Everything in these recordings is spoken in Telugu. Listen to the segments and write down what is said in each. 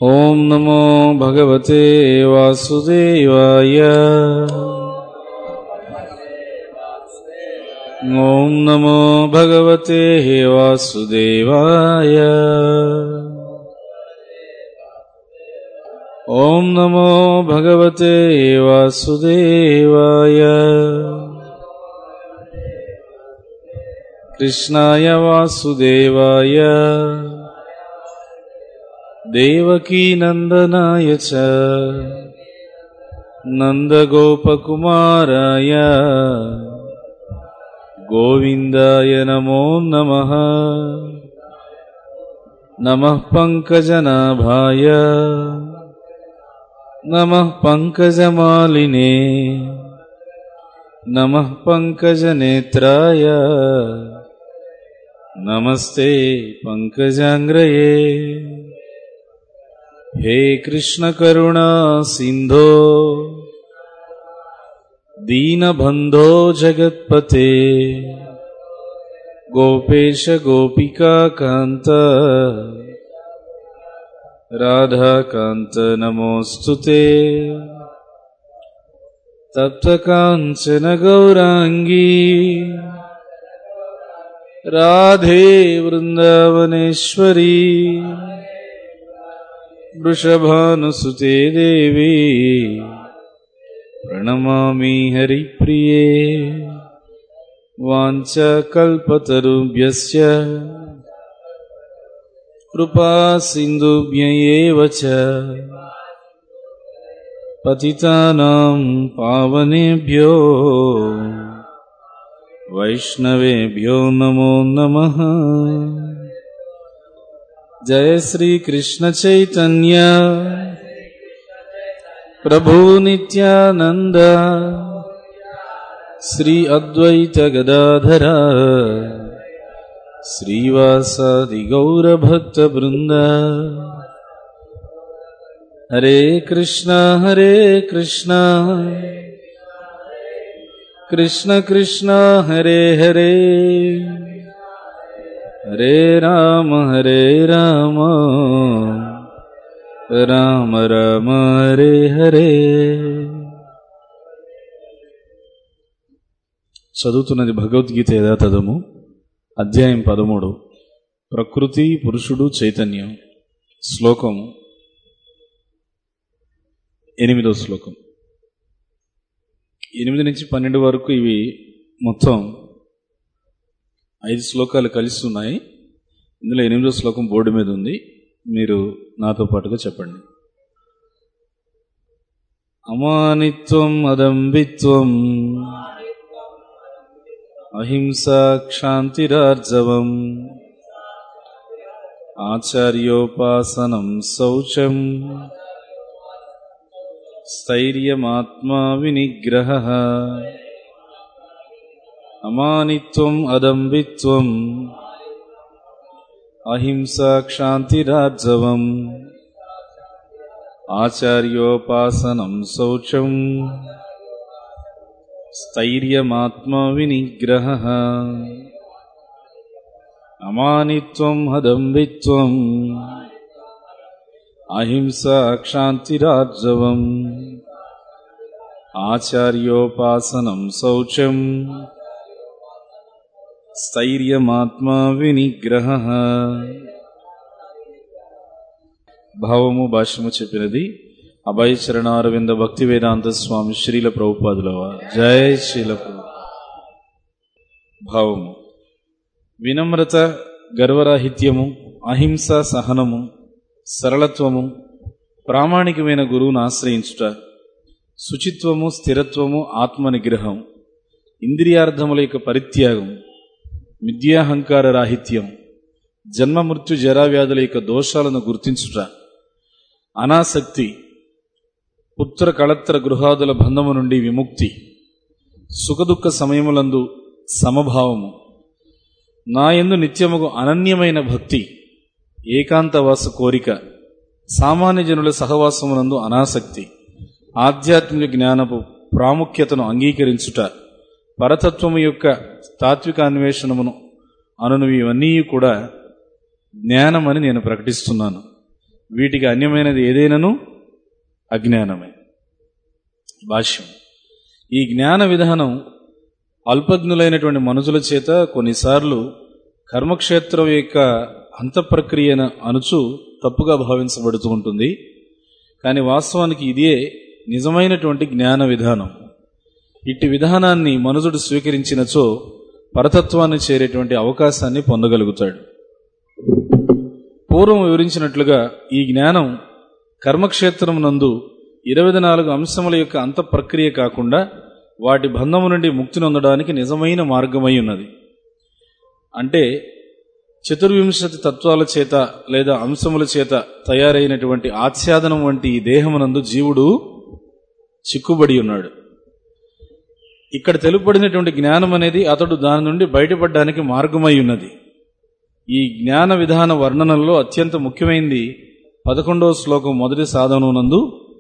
ॐ नमो भगवते वासुदेवाय ॐ नमो भगवते वासुदेवाय ॐ नमो भगवते वासुदेवाय कृष्णाय वासुदेवाय देवकीनन्दनाय च नन्दगोपकुमाराय गोविन्दाय नमो नमः नमः पङ्कजनाभाय नमः पङ्कजमालिने नमः पङ्कजनेत्राय नमस्ते पङ्कजाङ्ग्रये हे कृष्णकरुणा सिन्धो दीनबन्धो जगत्पते गोपेश गोपिकान्त राधाकान्त नमोऽस्तु ते तप्तकाञ्चन गौराङ्गी राधे वृन्दावनेश्वरी वृषभानुसुते देवी प्रणमामि हरिप्रिये वाञ्छकल्पतरुभ्यस्य कृपा सिन्धुभ्य एव च पतितानां पावनेभ्यो वैष्णवेभ्यो नमो नमः जय श्री कृष्ण चैतन्य प्रभु नित्यानंद श्री अद्वैत गदाधर श्रीवासादि गौर भक्त वृंद हरे कृष्णा हरे कृष्णा कृष्ण कृष्ण हरे हरे हरे राम हरे राम రామ రామ హరే హరే చదువుతున్నది భగవద్గీత యథాతథము అధ్యాయం పదమూడు ప్రకృతి పురుషుడు చైతన్యం శ్లోకము ఎనిమిదో శ్లోకం ఎనిమిది నుంచి పన్నెండు వరకు ఇవి మొత్తం ఐదు శ్లోకాలు కలిసి ఉన్నాయి ఇందులో ఎనిమిదో శ్లోకం బోర్డు మీద ఉంది మీరు నాతో పాటుగా చెప్పండి అమానిత్వం అదంబిత్వం అహింసా క్షాంతిరార్జవం ఆచార్యోపాసనం శౌచం స్థైర్యమాత్మా వినిగ్రహ అమానిత్వం అదంబిత్వం అహింసా క్షాంతిరార్జవం ఆచార్యోపాసనం శౌచం స్థైర్యమాత్మ వినిగ్రహ అమానిత్వం హదంబిత్వం అహింసా క్షాంతిరార్జవం ఆచార్యోపాసనం శౌచం స్థైర్యమాత్మా వినిగ్రహ భావము భాష్యము చెప్పినది అభయ చరణారవింద భక్తి వేదాంత స్వామి శ్రీల ప్రభుపాదులవ జయ శ్రీల ప్రభు భావము వినమ్రత గర్వరాహిత్యము అహింస సహనము సరళత్వము ప్రామాణికమైన గురువును ఆశ్రయించుట శుచిత్వము స్థిరత్వము ఆత్మనిగ్రహం ఇంద్రియార్థముల యొక్క పరిత్యాగం విద్యాహంకార రాహిత్యం జన్మ మృత్యు జరావ్యాధుల యొక్క దోషాలను గుర్తించుట అనాసక్తి పుత్ర కళత్ర గృహాదుల బంధము నుండి విముక్తి సుఖదుఖ సమయములందు సమభావము నాయందు నిత్యముగు అనన్యమైన భక్తి ఏకాంతవాస కోరిక సామాన్య జనుల సహవాసమునందు అనాసక్తి ఆధ్యాత్మిక జ్ఞానపు ప్రాముఖ్యతను అంగీకరించుట పరతత్వము యొక్క తాత్విక అన్వేషణమును అనును ఇవన్నీ కూడా జ్ఞానమని నేను ప్రకటిస్తున్నాను వీటికి అన్యమైనది ఏదైనను అజ్ఞానమే భాష్యం ఈ జ్ఞాన విధానం అల్పజ్ఞులైనటువంటి మనుషుల చేత కొన్నిసార్లు కర్మక్షేత్రం యొక్క అంతఃప్రక్రియను అనుచు తప్పుగా భావించబడుతూ ఉంటుంది కానీ వాస్తవానికి ఇదే నిజమైనటువంటి జ్ఞాన విధానం ఇట్టి విధానాన్ని మనుషుడు స్వీకరించినచో పరతత్వాన్ని చేరేటువంటి అవకాశాన్ని పొందగలుగుతాడు పూర్వం వివరించినట్లుగా ఈ జ్ఞానం కర్మక్షేత్రం నందు ఇరవై నాలుగు అంశముల యొక్క అంత ప్రక్రియ కాకుండా వాటి బంధము నుండి ముక్తి నొందడానికి నిజమైన మార్గమై ఉన్నది అంటే చతుర్వింశతి తత్వాల చేత లేదా అంశముల చేత తయారైనటువంటి ఆచ్ఛాదనం వంటి ఈ దేహమునందు జీవుడు చిక్కుబడి ఉన్నాడు ఇక్కడ తెలుపబడినటువంటి జ్ఞానం అనేది అతడు దాని నుండి బయటపడడానికి మార్గమై ఉన్నది ఈ జ్ఞాన విధాన వర్ణనలో అత్యంత ముఖ్యమైనది పదకొండవ శ్లోకం మొదటి సాధనమునందు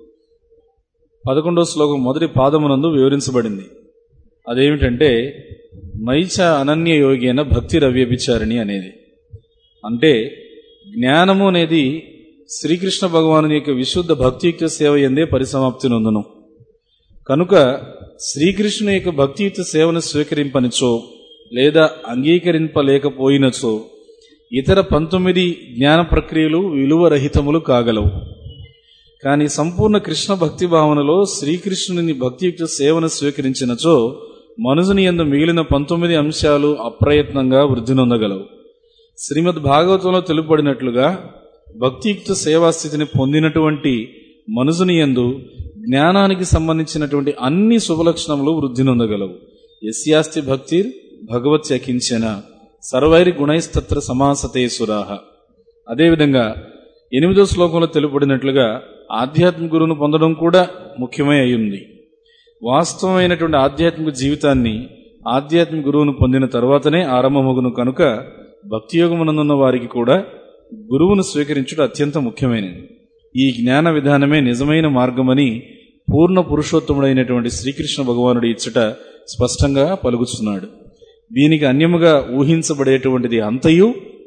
పదకొండవ శ్లోకం మొదటి పాదమునందు వివరించబడింది అదేమిటంటే మైచ అనన్య యోగేన భక్తి రవ్యభిచారిణి అనేది అంటే జ్ఞానము అనేది శ్రీకృష్ణ భగవాను యొక్క విశుద్ధ భక్తియుక్త సేవ ఎందే పరిసమాప్తి నొందును కనుక శ్రీకృష్ణు యొక్క భక్తియుక్త సేవను స్వీకరింపనిచో లేదా అంగీకరింపలేకపోయినచో ఇతర పంతొమ్మిది జ్ఞాన ప్రక్రియలు విలువరహితములు కాగలవు కానీ సంపూర్ణ కృష్ణ భక్తి భావనలో శ్రీకృష్ణుని భక్తియుక్త సేవను స్వీకరించినచో మనుజుని ఎందు మిగిలిన పంతొమ్మిది అంశాలు అప్రయత్నంగా వృద్ధి నొందగలవు శ్రీమద్ భాగవతంలో తెలుపబడినట్లుగా భక్తియుక్త సేవాస్థితిని పొందినటువంటి మనుజుని ఎందు జ్ఞానానికి సంబంధించినటువంటి అన్ని శుభలక్షణములు వృద్ధి నొందగలవు యస్యాస్తి భక్తిర్ భగవత్యకించిన సర్వైరి గుణైస్తత్ర సమాసతే సురాహ అదేవిధంగా ఎనిమిదో శ్లోకంలో తెలుపబడినట్లుగా ఆధ్యాత్మిక గురువును పొందడం కూడా ముఖ్యమై అయ్యింది వాస్తవమైనటువంటి ఆధ్యాత్మిక జీవితాన్ని ఆధ్యాత్మిక గురువును పొందిన తర్వాతనే ఆరంభమగును కనుక భక్తి యోగమునందున్న వారికి కూడా గురువును స్వీకరించుట అత్యంత ముఖ్యమైనది ఈ జ్ఞాన విధానమే నిజమైన మార్గమని పూర్ణ పురుషోత్తముడైనటువంటి శ్రీకృష్ణ భగవానుడి ఇచ్చట స్పష్టంగా పలుకుతున్నాడు దీనికి అన్యముగా ఊహించబడేటువంటిది అంతయు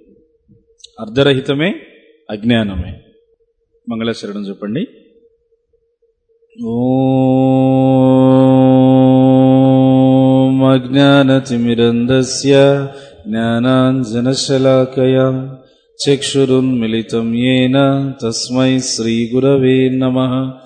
అర్ధరహితమే అజ్ఞానమే మంగళశరణం చెప్పండి ఓం అజ్ఞానతిమిరంధస్య జ్ఞానాంజనశలాకయా చక్షురున్మిళితం ఏన తస్మై శ్రీగురవే నమ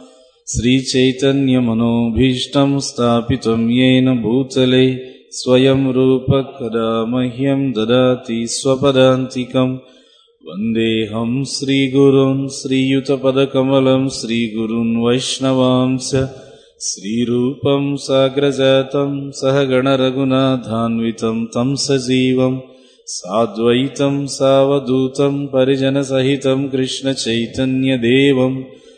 శ్రీచైతన్యమనోభీష్టం స్థాపితం ఏన భూతలే స్వయం రూపకదా మహ్యం దదాతి స్వపదాంతికం వందేహం శ్రీగురున్ శ్రీయుతపదకమలం శ్రీగురున్ వైష్ణవాంశ శ్రీరూపం సాగ్రజాతం సహగణరఘునాథాన్వితం తం సజీవం సాద్వైతం సావధూతం పరిజనసహితం కృష్ణచైతన్యదేవం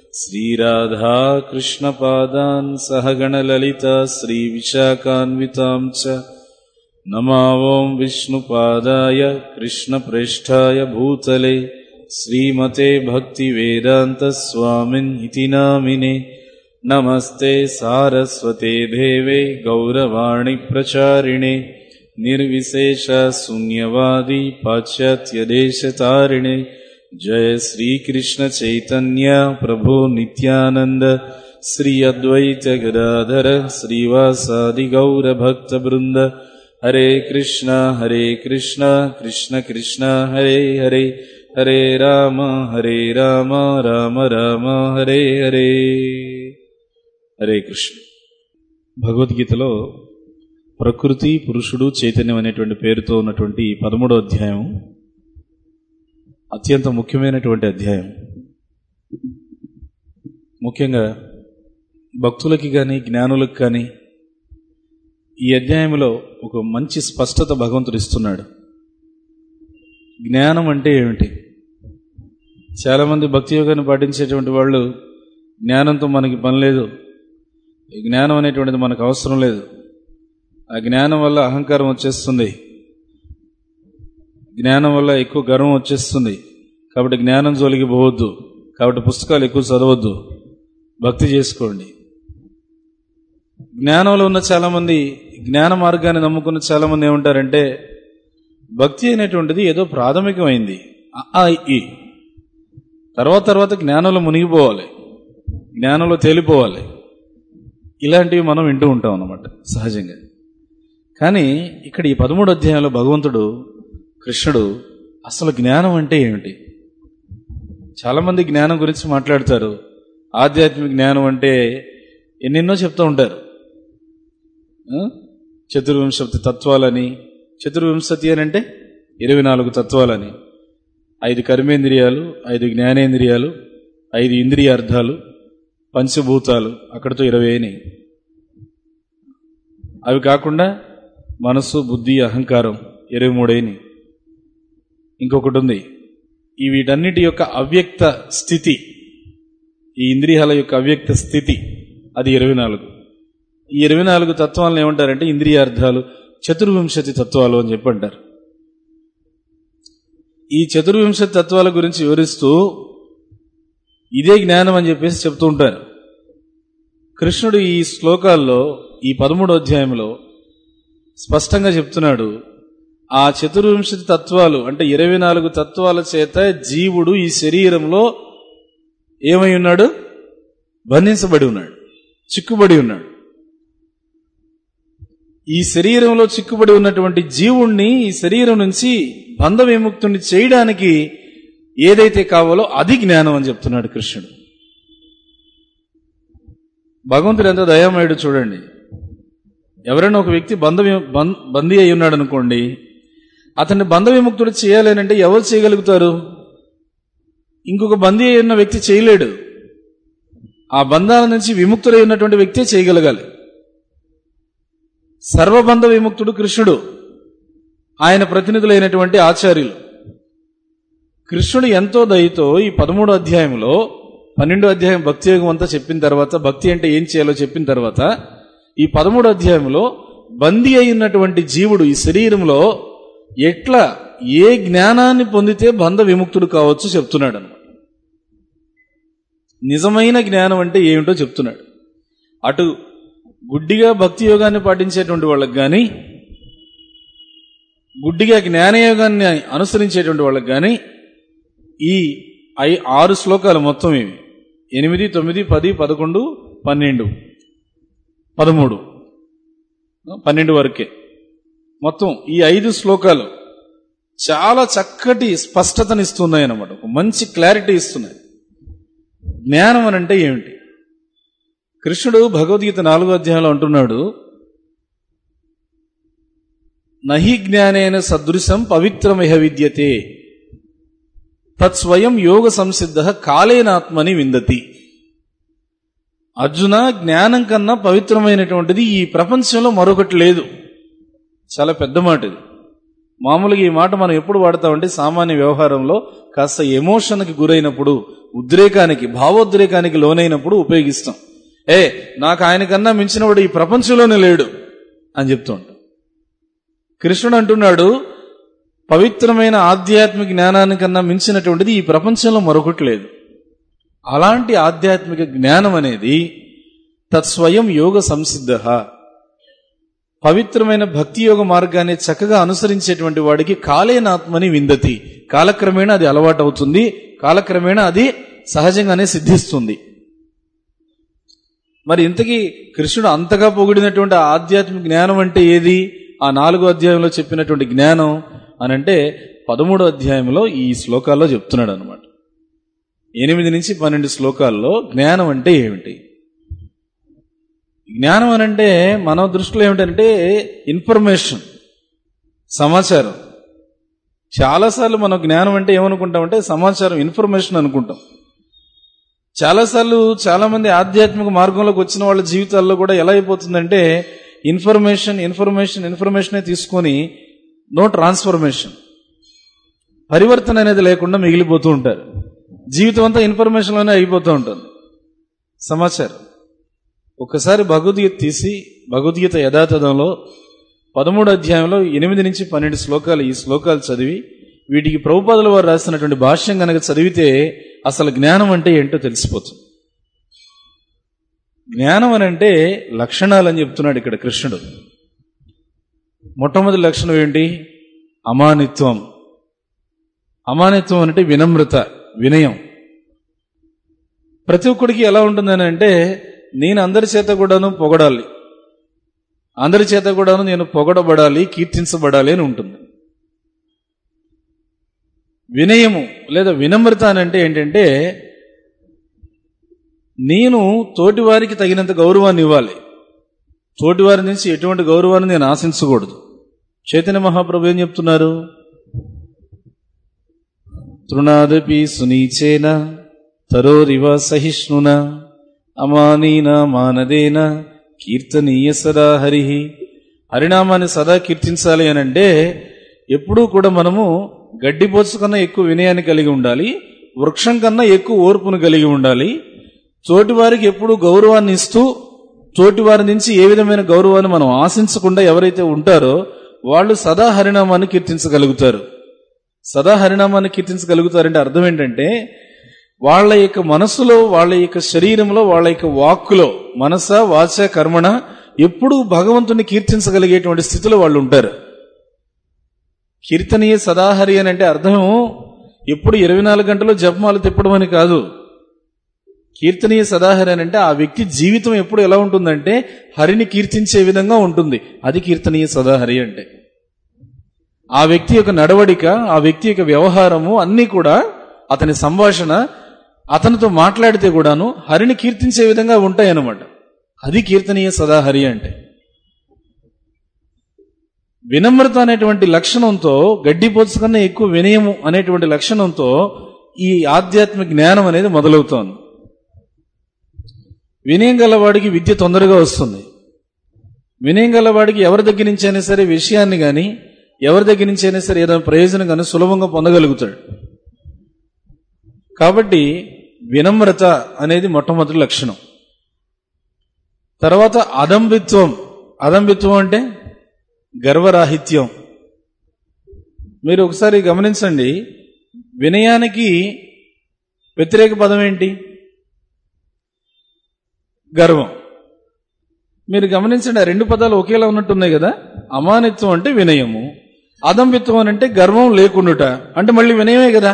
శ్రీరాధాకృష్ణపాదాన్ సహగణలలిత శ్రీవిశాఖాన్వితాం చ నమావోం విష్ణుపాదాయ కృష్ణప్రేష్ఠాయ భూతలే శ్రీమతే భక్తివేదాంత స్వామిన్ ఇతి నామినే నమస్తే సారస్వతే దేవే గౌరవాణి ప్రచారిణే నిర్విశేష శూన్యవాది పాశ్చాత్యదేశతారిణే జయ శ్రీకృష్ణ చైతన్య ప్రభు నిత్యానంద శ్రీ అద్వైత గదాధర శ్రీవాసాది గౌర భక్త బృంద హరే కృష్ణ హరే కృష్ణ కృష్ణ కృష్ణ హరే హరే హరే రామ హరే రామ రామ రామ హరే హరే హరే కృష్ణ భగవద్గీతలో ప్రకృతి పురుషుడు చైతన్యం అనేటువంటి పేరుతో ఉన్నటువంటి పదమూడో అధ్యాయం అత్యంత ముఖ్యమైనటువంటి అధ్యాయం ముఖ్యంగా భక్తులకి కానీ జ్ఞానులకు కానీ ఈ అధ్యాయంలో ఒక మంచి స్పష్టత భగవంతుడు ఇస్తున్నాడు జ్ఞానం అంటే ఏమిటి చాలామంది భక్తి యోగాన్ని పాటించేటువంటి వాళ్ళు జ్ఞానంతో మనకి పని లేదు ఈ జ్ఞానం అనేటువంటిది మనకు అవసరం లేదు ఆ జ్ఞానం వల్ల అహంకారం వచ్చేస్తుంది జ్ఞానం వల్ల ఎక్కువ గర్వం వచ్చేస్తుంది కాబట్టి జ్ఞానం జోలికి పోవద్దు కాబట్టి పుస్తకాలు ఎక్కువ చదవద్దు భక్తి చేసుకోండి జ్ఞానంలో ఉన్న చాలామంది జ్ఞాన మార్గాన్ని నమ్ముకున్న చాలామంది ఏమంటారంటే భక్తి అనేటువంటిది ఏదో ప్రాథమికమైంది ఆ, ఆ, ఈ తర్వాత తర్వాత జ్ఞానంలో మునిగిపోవాలి జ్ఞానంలో తేలిపోవాలి ఇలాంటివి మనం వింటూ ఉంటాం అన్నమాట సహజంగా కానీ ఇక్కడ ఈ పదమూడు అధ్యాయంలో భగవంతుడు కృష్ణుడు అసలు జ్ఞానం అంటే ఏమిటి చాలామంది జ్ఞానం గురించి మాట్లాడతారు ఆధ్యాత్మిక జ్ఞానం అంటే ఎన్నెన్నో చెప్తూ ఉంటారు ఆ? చతుర్వింశతి తత్వాలని చతుర్వింశతి అని అంటే ఇరవై నాలుగు తత్వాలని ఐదు కర్మేంద్రియాలు ఐదు జ్ఞానేంద్రియాలు ఐదు ఇంద్రియార్థాలు పంచభూతాలు అక్కడితో ఇరవై అయినాయి అవి కాకుండా మనస్సు బుద్ధి అహంకారం ఇరవై మూడైనాయి ఇంకొకటి ఉంది ఈ వీటన్నిటి యొక్క అవ్యక్త స్థితి ఈ ఇంద్రియాల యొక్క అవ్యక్త స్థితి అది ఇరవై నాలుగు ఈ ఇరవై నాలుగు తత్వాలను ఏమంటారంటే ఇంద్రియార్థాలు చతుర్వింశతి తత్వాలు అని చెప్పి అంటారు ఈ చతుర్వింశతి తత్వాల గురించి వివరిస్తూ ఇదే జ్ఞానం అని చెప్పేసి చెప్తూ ఉంటారు కృష్ణుడు ఈ శ్లోకాల్లో ఈ పదమూడో అధ్యాయంలో స్పష్టంగా చెప్తున్నాడు ఆ చతుర్వింశతి తత్వాలు అంటే ఇరవై నాలుగు తత్వాల చేత జీవుడు ఈ శరీరంలో ఏమై ఉన్నాడు బంధించబడి ఉన్నాడు చిక్కుబడి ఉన్నాడు ఈ శరీరంలో చిక్కుబడి ఉన్నటువంటి జీవుణ్ణి ఈ శరీరం నుంచి బంధ విముక్తుని చేయడానికి ఏదైతే కావాలో అది జ్ఞానం అని చెప్తున్నాడు కృష్ణుడు భగవంతుడు ఎంత దయామయుడు చూడండి ఎవరైనా ఒక వ్యక్తి బంధ వి- బం- బందీ అయి ఉన్నాడు అనుకోండి అతన్ని బంధ విముక్తుడు చేయాలి అంటే ఎవరు చేయగలుగుతారు ఇంకొక బందీ అయి ఉన్న వ్యక్తి చేయలేడు ఆ బంధాల నుంచి విముక్తుడై ఉన్నటువంటి వ్యక్తే చేయగలగాలి సర్వబంధ విముక్తుడు కృష్ణుడు ఆయన ప్రతినిధులైనటువంటి ఆచార్యులు కృష్ణుడు ఎంతో దయతో ఈ పదమూడో అధ్యాయంలో పన్నెండో అధ్యాయం భక్తి యోగం అంతా చెప్పిన తర్వాత భక్తి అంటే ఏం చేయాలో చెప్పిన తర్వాత ఈ పదమూడో అధ్యాయంలో బందీ అయినటువంటి జీవుడు ఈ శరీరంలో ఎట్లా ఏ జ్ఞానాన్ని పొందితే బంధ విముక్తుడు కావచ్చు చెప్తున్నాడు అన్నమాట నిజమైన జ్ఞానం అంటే ఏమిటో చెప్తున్నాడు అటు గుడ్డిగా భక్తి యోగాన్ని పాటించేటువంటి వాళ్ళకి కానీ గుడ్డిగా జ్ఞానయోగాన్ని అనుసరించేటువంటి వాళ్ళకి కానీ ఈ ఐ ఆరు శ్లోకాలు మొత్తం ఇవి ఎనిమిది తొమ్మిది పది పదకొండు పన్నెండు పదమూడు పన్నెండు వరకే మొత్తం ఈ ఐదు శ్లోకాలు చాలా చక్కటి స్పష్టతని ఇస్తున్నాయి అన్నమాట ఒక మంచి క్లారిటీ ఇస్తున్నాయి జ్ఞానం అని అంటే ఏమిటి కృష్ణుడు భగవద్గీత నాలుగో అధ్యాయంలో అంటున్నాడు నహి జ్ఞానేన సదృశం పవిత్రమిహ విద్యతే తత్స్వయం యోగ సంసిద్ధ కాలేనాత్మని విందతి అర్జున జ్ఞానం కన్నా పవిత్రమైనటువంటిది ఈ ప్రపంచంలో మరొకటి లేదు చాలా పెద్ద మాట ఇది మామూలుగా ఈ మాట మనం ఎప్పుడు వాడతామంటే సామాన్య వ్యవహారంలో కాస్త ఎమోషన్కి గురైనప్పుడు ఉద్రేకానికి భావోద్రేకానికి లోనైనప్పుడు ఉపయోగిస్తాం ఏ నాకు ఆయన కన్నా మించినవాడు ఈ ప్రపంచంలోనే లేడు అని చెప్తూ ఉంటాం కృష్ణుడు అంటున్నాడు పవిత్రమైన ఆధ్యాత్మిక జ్ఞానానికన్నా మించినటువంటిది ఈ ప్రపంచంలో మరొకటి లేదు అలాంటి ఆధ్యాత్మిక జ్ఞానం అనేది తత్స్వయం యోగ సంసిద్ధ పవిత్రమైన భక్తి యోగ మార్గాన్ని చక్కగా అనుసరించేటువంటి వాడికి కాలేనాత్మని విందతి కాలక్రమేణా అది అలవాటు అవుతుంది కాలక్రమేణా అది సహజంగానే సిద్ధిస్తుంది మరి ఇంతకీ కృష్ణుడు అంతగా పొగిడినటువంటి ఆ ఆధ్యాత్మిక జ్ఞానం అంటే ఏది ఆ నాలుగో అధ్యాయంలో చెప్పినటువంటి జ్ఞానం అని అంటే పదమూడో అధ్యాయంలో ఈ శ్లోకాల్లో చెప్తున్నాడు అనమాట ఎనిమిది నుంచి పన్నెండు శ్లోకాల్లో జ్ఞానం అంటే ఏమిటి జ్ఞానం అని అంటే మన దృష్టిలో ఏమిటంటే ఇన్ఫర్మేషన్ సమాచారం చాలాసార్లు మనం జ్ఞానం అంటే ఏమనుకుంటామంటే సమాచారం ఇన్ఫర్మేషన్ అనుకుంటాం చాలాసార్లు చాలా మంది ఆధ్యాత్మిక మార్గంలోకి వచ్చిన వాళ్ళ జీవితాల్లో కూడా ఎలా అయిపోతుందంటే ఇన్ఫర్మేషన్ ఇన్ఫర్మేషన్ ఇన్ఫర్మేషనే తీసుకొని నో ట్రాన్స్ఫర్మేషన్ పరివర్తన అనేది లేకుండా మిగిలిపోతూ ఉంటారు జీవితం అంతా ఇన్ఫర్మేషన్లోనే అయిపోతూ ఉంటుంది సమాచారం ఒకసారి భగవద్గీత తీసి భగవద్గీత యథాతథంలో పదమూడు అధ్యాయంలో ఎనిమిది నుంచి పన్నెండు శ్లోకాలు ఈ శ్లోకాలు చదివి వీటికి ప్రభుపాదుల వారు రాసినటువంటి భాష్యం కనుక చదివితే అసలు జ్ఞానం అంటే ఏంటో తెలిసిపోతుంది జ్ఞానం అని అంటే లక్షణాలు అని చెప్తున్నాడు ఇక్కడ కృష్ణుడు మొట్టమొదటి లక్షణం ఏంటి అమానిత్వం అమానిత్వం అంటే వినమ్రత వినయం ప్రతి ఒక్కడికి ఎలా ఉంటుందని అంటే నేను అందరి చేత కూడాను పొగడాలి అందరి చేత కూడాను నేను పొగడబడాలి కీర్తించబడాలి అని ఉంటుంది వినయము లేదా వినమ్రత అని అంటే ఏంటంటే నేను తోటివారికి తగినంత గౌరవాన్ని ఇవ్వాలి తోటివారి నుంచి ఎటువంటి గౌరవాన్ని నేను ఆశించకూడదు చైతన్య మహాప్రభు ఏం చెప్తున్నారు తృణాదపి సునీచేన తరోరివ సహిష్ణున అమానీన మానదేన కీర్తనీయ సదా హరి హరినామాన్ని సదా కీర్తించాలి అని అంటే ఎప్పుడూ కూడా మనము గడ్డిపోచు కన్నా ఎక్కువ వినయాన్ని కలిగి ఉండాలి వృక్షం కన్నా ఎక్కువ ఓర్పును కలిగి ఉండాలి తోటివారికి ఎప్పుడు గౌరవాన్ని ఇస్తూ తోటివారి నుంచి ఏ విధమైన గౌరవాన్ని మనం ఆశించకుండా ఎవరైతే ఉంటారో వాళ్ళు సదా హరినామాన్ని కీర్తించగలుగుతారు సదా హరినామాన్ని కీర్తించగలుగుతారంటే అర్థం ఏంటంటే వాళ్ళ యొక్క మనసులో వాళ్ళ యొక్క శరీరంలో వాళ్ళ యొక్క వాక్కులో మనస వాచ కర్మణ ఎప్పుడూ భగవంతుని కీర్తించగలిగేటువంటి స్థితిలో వాళ్ళు ఉంటారు కీర్తనీయ సదాహరి అని అంటే అర్థం ఎప్పుడు ఇరవై నాలుగు గంటలు జపమాలు తిప్పడం అని కాదు కీర్తనీయ సదాహరి అని అంటే ఆ వ్యక్తి జీవితం ఎప్పుడు ఎలా ఉంటుందంటే హరిని కీర్తించే విధంగా ఉంటుంది అది కీర్తనీయ సదాహరి అంటే ఆ వ్యక్తి యొక్క నడవడిక ఆ వ్యక్తి యొక్క వ్యవహారము అన్నీ కూడా అతని సంభాషణ అతనితో మాట్లాడితే కూడాను హరిని కీర్తించే విధంగా ఉంటాయి అన్నమాట అది కీర్తనీయ సదాహరి అంటే వినమ్రత అనేటువంటి లక్షణంతో గడ్డిపోతు కన్నా ఎక్కువ వినయము అనేటువంటి లక్షణంతో ఈ ఆధ్యాత్మిక జ్ఞానం అనేది మొదలవుతోంది వినయం గలవాడికి విద్య తొందరగా వస్తుంది వినయం గలవాడికి ఎవరి దగ్గర నుంచి అయినా సరే విషయాన్ని కానీ ఎవరి దగ్గర నుంచి అయినా సరే ఏదైనా ప్రయోజనం కానీ సులభంగా పొందగలుగుతాడు కాబట్టి వినమ్రత అనేది మొట్టమొదటి లక్షణం తర్వాత అదంబిత్వం అదంబిత్వం అంటే గర్వరాహిత్యం మీరు ఒకసారి గమనించండి వినయానికి వ్యతిరేక పదం ఏంటి గర్వం మీరు గమనించండి ఆ రెండు పదాలు ఒకేలా ఉన్నట్టున్నాయి కదా అమానిత్వం అంటే వినయము అదంబిత్వం అంటే గర్వం లేకుండుట అంటే మళ్ళీ వినయమే కదా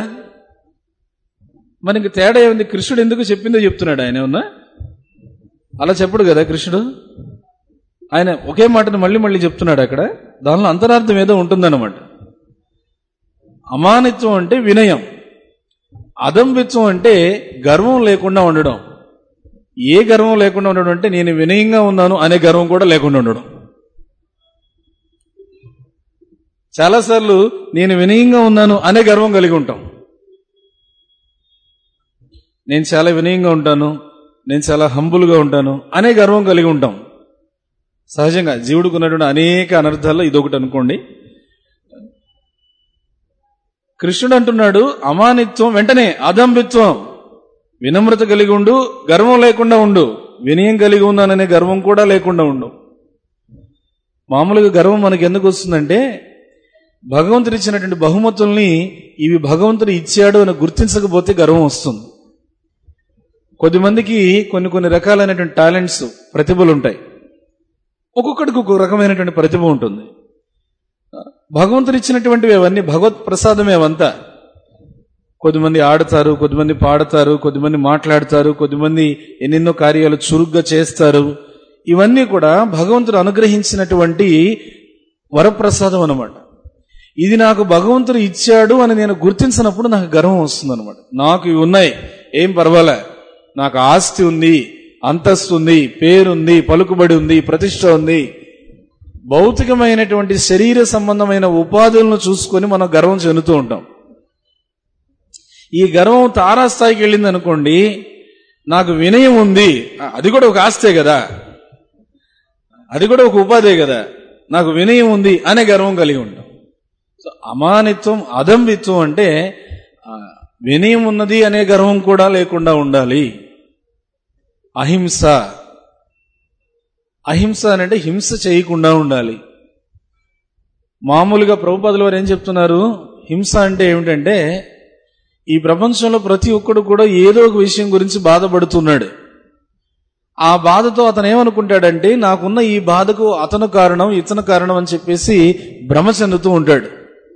మనకి తేడా ఏముంది కృష్ణుడు ఎందుకు చెప్పిందో చెప్తున్నాడు ఆయన ఏమన్నా అలా చెప్పడు కదా కృష్ణుడు ఆయన ఒకే మాటను మళ్ళీ మళ్ళీ చెప్తున్నాడు అక్కడ దానిలో అంతరార్థం ఏదో ఉంటుందన్నమాట అమానిత్వం అంటే వినయం అదంబిత్వం అంటే గర్వం లేకుండా ఉండడం ఏ గర్వం లేకుండా ఉండడం అంటే నేను వినయంగా ఉన్నాను అనే గర్వం కూడా లేకుండా ఉండడం చాలాసార్లు నేను వినయంగా ఉన్నాను అనే గర్వం కలిగి ఉంటాం నేను చాలా వినయంగా ఉంటాను నేను చాలా హంబుల్గా ఉంటాను అనే గర్వం కలిగి ఉంటాం సహజంగా జీవుడికి ఉన్నటువంటి అనేక అనర్థాల్లో ఇదొకటి అనుకోండి కృష్ణుడు అంటున్నాడు అమానిత్వం వెంటనే అదంబిత్వం వినమ్రత కలిగి ఉండు గర్వం లేకుండా ఉండు వినయం కలిగి ఉన్నాననే గర్వం కూడా లేకుండా ఉండు మామూలుగా గర్వం మనకి ఎందుకు వస్తుందంటే భగవంతుడు ఇచ్చినటువంటి బహుమతుల్ని ఇవి భగవంతుడు ఇచ్చాడు అని గుర్తించకపోతే గర్వం వస్తుంది కొద్దిమందికి కొన్ని కొన్ని రకాలైనటువంటి టాలెంట్స్ ప్రతిభలు ఉంటాయి ఒక్కొక్కడికి ఒక్కొక్క రకమైనటువంటి ప్రతిభ ఉంటుంది భగవంతుడు ఇచ్చినటువంటివి అవన్నీ భగవత్ ప్రసాదమే అవంతా కొద్దిమంది ఆడతారు కొద్దిమంది పాడతారు కొద్దిమంది మాట్లాడతారు కొద్దిమంది ఎన్నెన్నో కార్యాలు చురుగ్గా చేస్తారు ఇవన్నీ కూడా భగవంతుడు అనుగ్రహించినటువంటి వరప్రసాదం అనమాట ఇది నాకు భగవంతుడు ఇచ్చాడు అని నేను గుర్తించినప్పుడు నాకు గర్వం వస్తుంది అనమాట నాకు ఇవి ఉన్నాయి ఏం పర్వాలే నాకు ఆస్తి ఉంది అంతస్తు ఉంది పేరుంది పలుకుబడి ఉంది ప్రతిష్ట ఉంది భౌతికమైనటువంటి శరీర సంబంధమైన ఉపాధులను చూసుకొని మనం గర్వం చెందుతూ ఉంటాం ఈ గర్వం తారాస్థాయికి వెళ్ళింది అనుకోండి నాకు వినయం ఉంది అది కూడా ఒక ఆస్తే కదా అది కూడా ఒక ఉపాధే కదా నాకు వినయం ఉంది అనే గర్వం కలిగి ఉంటాం సో అమానిత్వం అదంబిత్వం అంటే ఆ, వినయం ఉన్నది అనే గర్వం కూడా లేకుండా ఉండాలి అహింస అహింస అని అంటే హింస చేయకుండా ఉండాలి మామూలుగా ప్రభుపాదుల వారు ఏం చెప్తున్నారు హింస అంటే ఏమిటంటే ఈ ప్రపంచంలో ప్రతి ఒక్కడు కూడా ఏదో ఒక విషయం గురించి బాధపడుతున్నాడు ఆ బాధతో అతను ఏమనుకుంటాడంటే నాకున్న ఈ బాధకు అతను కారణం ఇతను కారణం అని చెప్పేసి భ్రమ చెందుతూ ఉంటాడు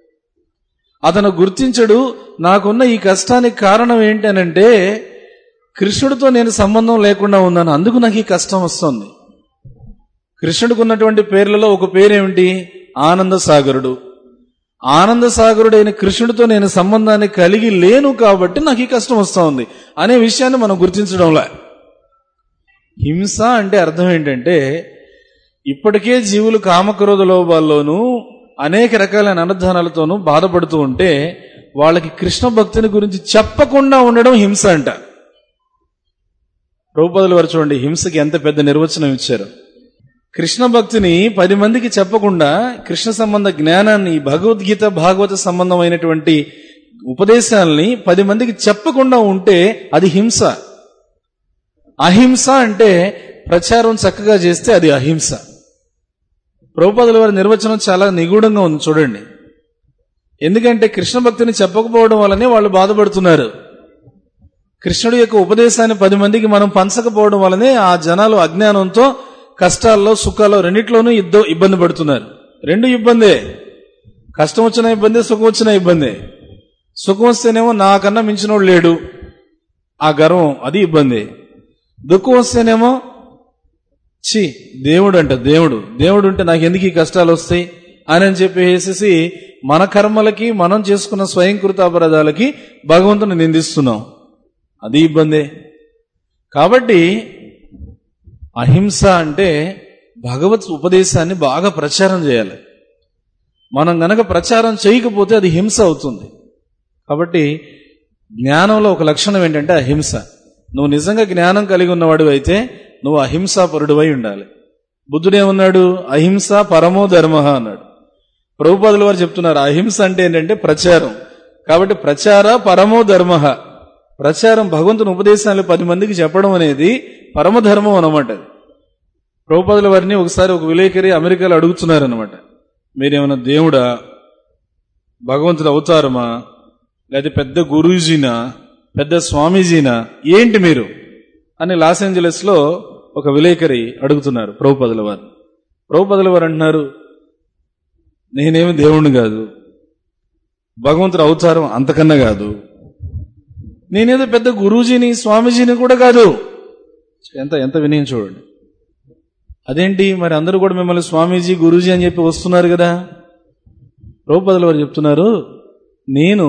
అతను గుర్తించడు నాకున్న ఈ కష్టానికి కారణం ఏంటనంటే కృష్ణుడితో నేను సంబంధం లేకుండా ఉన్నాను అందుకు నాకు ఈ కష్టం వస్తుంది కృష్ణుడికి ఉన్నటువంటి పేర్లలో ఒక పేరేమిటి ఆనంద సాగరుడు ఆనంద సాగరుడైన కృష్ణుడితో నేను సంబంధాన్ని కలిగి లేను కాబట్టి నాకు ఈ కష్టం వస్తూ ఉంది అనే విషయాన్ని మనం గుర్తించడంలా హింస అంటే అర్థం ఏంటంటే ఇప్పటికే జీవులు కామక్రోధ లోభాల్లోనూ అనేక రకాలైన అనర్థానాలతోనూ బాధపడుతూ ఉంటే వాళ్ళకి కృష్ణ భక్తిని గురించి చెప్పకుండా ఉండడం హింస అంట రూపదుల వారు చూడండి హింసకి ఎంత పెద్ద నిర్వచనం ఇచ్చారు కృష్ణ భక్తిని పది మందికి చెప్పకుండా కృష్ణ సంబంధ జ్ఞానాన్ని భగవద్గీత భాగవత సంబంధమైనటువంటి ఉపదేశాలని పది మందికి చెప్పకుండా ఉంటే అది హింస అహింస అంటే ప్రచారం చక్కగా చేస్తే అది అహింస ప్రభుపాదుల వారి నిర్వచనం చాలా నిగూఢంగా ఉంది చూడండి ఎందుకంటే కృష్ణ భక్తిని చెప్పకపోవడం వల్లనే వాళ్ళు బాధపడుతున్నారు కృష్ణుడి యొక్క ఉపదేశాన్ని పది మందికి మనం పంచకపోవడం వల్లనే ఆ జనాలు అజ్ఞానంతో కష్టాల్లో సుఖాల్లో రెండిట్లోనూ ఇద్దరు ఇబ్బంది పడుతున్నారు రెండు ఇబ్బందే కష్టం వచ్చిన ఇబ్బంది సుఖం వచ్చిన ఇబ్బంది సుఖం వస్తేనేమో నాకన్నా మించినోడు లేడు ఆ గర్వం అది ఇబ్బంది దుఃఖం వస్తేనేమో చి దేవుడు అంట దేవుడు దేవుడు ఉంటే నాకు ఎందుకు ఈ కష్టాలు వస్తాయి అని అని చెప్పేసేసి మన కర్మలకి మనం చేసుకున్న స్వయంకృత అపరాధాలకి భగవంతుని నిందిస్తున్నాం అది ఇబ్బందే కాబట్టి అహింస అంటే భగవత్ ఉపదేశాన్ని బాగా ప్రచారం చేయాలి మనం గనక ప్రచారం చేయకపోతే అది హింస అవుతుంది కాబట్టి జ్ఞానంలో ఒక లక్షణం ఏంటంటే అహింస నువ్వు నిజంగా జ్ఞానం కలిగి ఉన్నవాడు అయితే నువ్వు అహింసాపరుడువై ఉండాలి బుద్ధుడేమన్నాడు అహింస పరమో ధర్మ అన్నాడు ప్రభుపాదుల వారు చెప్తున్నారు అహింస అంటే ఏంటంటే ప్రచారం కాబట్టి ప్రచార పరమో ధర్మ ప్రచారం భగవంతుని ఉపదేశాలు పది మందికి చెప్పడం అనేది పరమధర్మం అనమాట ప్రభుపాదుల వారిని ఒకసారి ఒక విలేకరి అమెరికాలో అడుగుతున్నారు అనమాట మీరేమైనా దేవుడా భగవంతుడు అవతారమా లేదా పెద్ద గురూజీనా పెద్ద స్వామీజీనా ఏంటి మీరు అని లాస్ ఏంజలస్ లో ఒక విలేకరి అడుగుతున్నారు ప్రభుపదుల వారు ప్రభుపదుల వారు అంటున్నారు నేనేమి దేవుణ్ణి కాదు భగవంతుడు అవతారం అంతకన్నా కాదు నేనేదో పెద్ద గురూజీని స్వామీజీని కూడా కాదు ఎంత ఎంత వినయం చూడండి అదేంటి మరి అందరూ కూడా మిమ్మల్ని స్వామీజీ గురూజీ అని చెప్పి వస్తున్నారు కదా రూపదుల వారు చెప్తున్నారు నేను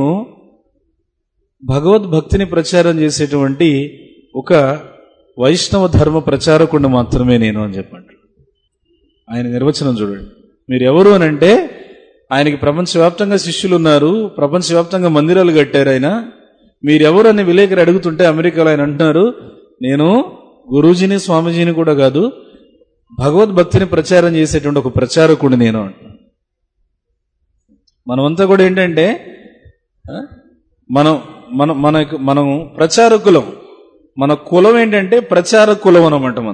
భగవద్భక్తిని ప్రచారం చేసేటువంటి ఒక వైష్ణవ ధర్మ ప్రచారకుడు మాత్రమే నేను అని చెప్పండి ఆయన నిర్వచనం చూడండి మీరు ఎవరు అని అంటే ఆయనకి ప్రపంచవ్యాప్తంగా శిష్యులు ఉన్నారు ప్రపంచవ్యాప్తంగా మందిరాలు కట్టారు ఆయన మీరెవరు అని విలేకరు అడుగుతుంటే అమెరికాలో ఆయన అంటున్నారు నేను గురూజీని స్వామీజీని కూడా కాదు భగవద్భక్తిని ప్రచారం చేసేటువంటి ఒక ప్రచారకుడు నేను అంటున్నాను మనమంతా కూడా ఏంటంటే ఆ, మనం మనం మన మనం ప్రచారకులం మన కులం ఏంటంటే ప్రచార కులం అనమాట మన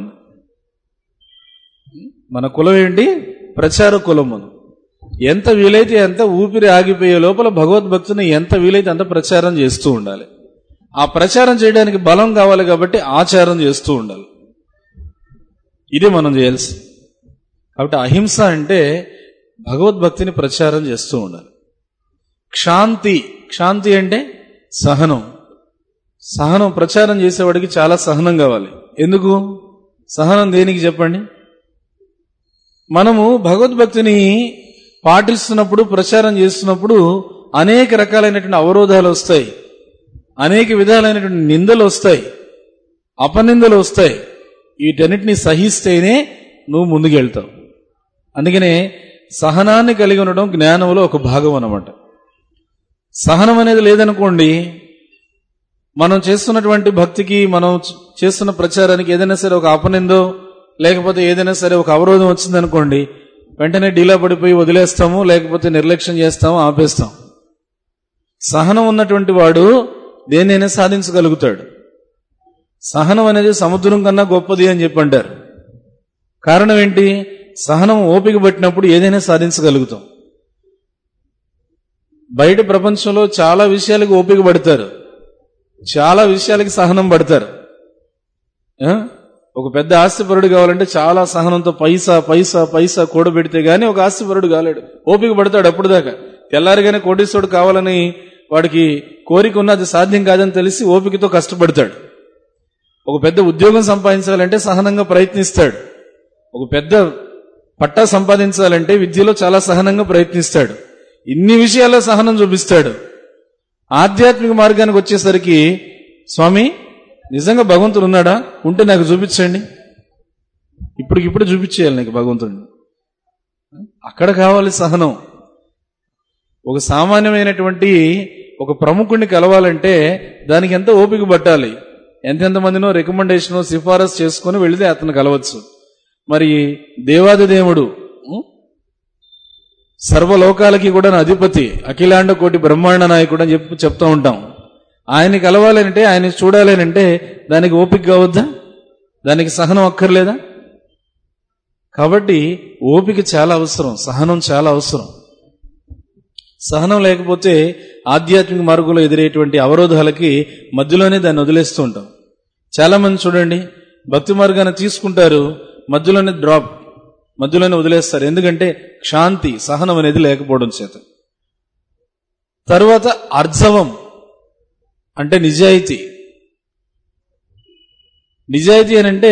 మన కులం ఏంటి ప్రచార కులం మనం ఎంత వీలైతే ఎంత ఊపిరి ఆగిపోయే లోపల భగవద్భక్తిని ఎంత వీలైతే అంత ప్రచారం చేస్తూ ఉండాలి ఆ ప్రచారం చేయడానికి బలం కావాలి కాబట్టి ఆచారం చేస్తూ ఉండాలి ఇది మనం చేయాల్సి కాబట్టి అహింస అంటే భగవద్భక్తిని ప్రచారం చేస్తూ ఉండాలి క్షాంతి క్షాంతి అంటే సహనం సహనం ప్రచారం చేసేవాడికి చాలా సహనం కావాలి ఎందుకు సహనం దేనికి చెప్పండి మనము భగవద్భక్తిని పాటిస్తున్నప్పుడు ప్రచారం చేస్తున్నప్పుడు అనేక రకాలైనటువంటి అవరోధాలు వస్తాయి అనేక విధాలైనటువంటి నిందలు వస్తాయి అపనిందలు వస్తాయి వీటన్నిటిని సహిస్తేనే నువ్వు ముందుకెళ్తావు అందుకనే సహనాన్ని కలిగి ఉండడం జ్ఞానంలో ఒక భాగం అన్నమాట సహనం అనేది లేదనుకోండి మనం చేస్తున్నటువంటి భక్తికి మనం చేస్తున్న ప్రచారానికి ఏదైనా సరే ఒక అపనిందో లేకపోతే ఏదైనా సరే ఒక అవరోధం వచ్చిందనుకోండి వెంటనే డీలా పడిపోయి వదిలేస్తాము లేకపోతే నిర్లక్ష్యం చేస్తాము ఆపేస్తాం సహనం ఉన్నటువంటి వాడు దేన్నైనా సాధించగలుగుతాడు సహనం అనేది సముద్రం కన్నా గొప్పది అని చెప్పి అంటారు కారణం ఏంటి సహనం ఓపిక పట్టినప్పుడు ఏదైనా సాధించగలుగుతాం బయట ప్రపంచంలో చాలా విషయాలకు ఓపిక పడతారు చాలా విషయాలకి సహనం పడతారు ఆ? ఒక పెద్ద ఆస్తిపరుడు కావాలంటే చాలా సహనంతో పైసా పైసా పైసా కూడబెడితే గానీ ఒక ఆస్తిపరుడు కాలేడు ఓపిక పడతాడు అప్పుడు దాకా తెల్లారిగానే కోటీశ్వరుడు కావాలని వాడికి కోరిక ఉన్నది సాధ్యం కాదని తెలిసి ఓపికతో కష్టపడతాడు ఒక పెద్ద ఉద్యోగం సంపాదించాలంటే సహనంగా ప్రయత్నిస్తాడు ఒక పెద్ద పట్టా సంపాదించాలంటే విద్యలో చాలా సహనంగా ప్రయత్నిస్తాడు ఇన్ని విషయాల్లో సహనం చూపిస్తాడు ఆధ్యాత్మిక మార్గానికి వచ్చేసరికి స్వామి నిజంగా భగవంతుడు ఉన్నాడా ఉంటే నాకు చూపించండి ఇప్పటికిప్పుడు చూపించేయాలి నీకు భగవంతుడిని అక్కడ కావాలి సహనం ఒక సామాన్యమైనటువంటి ఒక ప్రముఖుడిని కలవాలంటే దానికి ఎంత ఓపిక పట్టాలి ఎంతెంత మందినో రికమెండేషన్ సిఫారసు చేసుకుని వెళితే అతను కలవచ్చు మరి దేవాది దేవుడు ఉం? సర్వలోకాలకి కూడా నా అధిపతి అఖిలాండ కోటి బ్రహ్మాండ నాయకుడు అని చెప్పి చెప్తూ ఉంటాం ఆయన్ని కలవాలంటే ఆయన చూడాలనంటే దానికి ఓపిక కావద్దా దానికి సహనం అక్కర్లేదా కాబట్టి ఓపిక చాలా అవసరం సహనం చాలా అవసరం సహనం లేకపోతే ఆధ్యాత్మిక మార్గంలో ఎదురేటువంటి అవరోధాలకి మధ్యలోనే దాన్ని వదిలేస్తూ ఉంటాం చాలా మంది చూడండి భక్తి మార్గాన్ని తీసుకుంటారు మధ్యలోనే డ్రాప్ మధ్యలోనే వదిలేస్తారు ఎందుకంటే శాంతి సహనం అనేది లేకపోవడం చేత తరువాత అర్జవం అంటే నిజాయితీ నిజాయితీ అని అంటే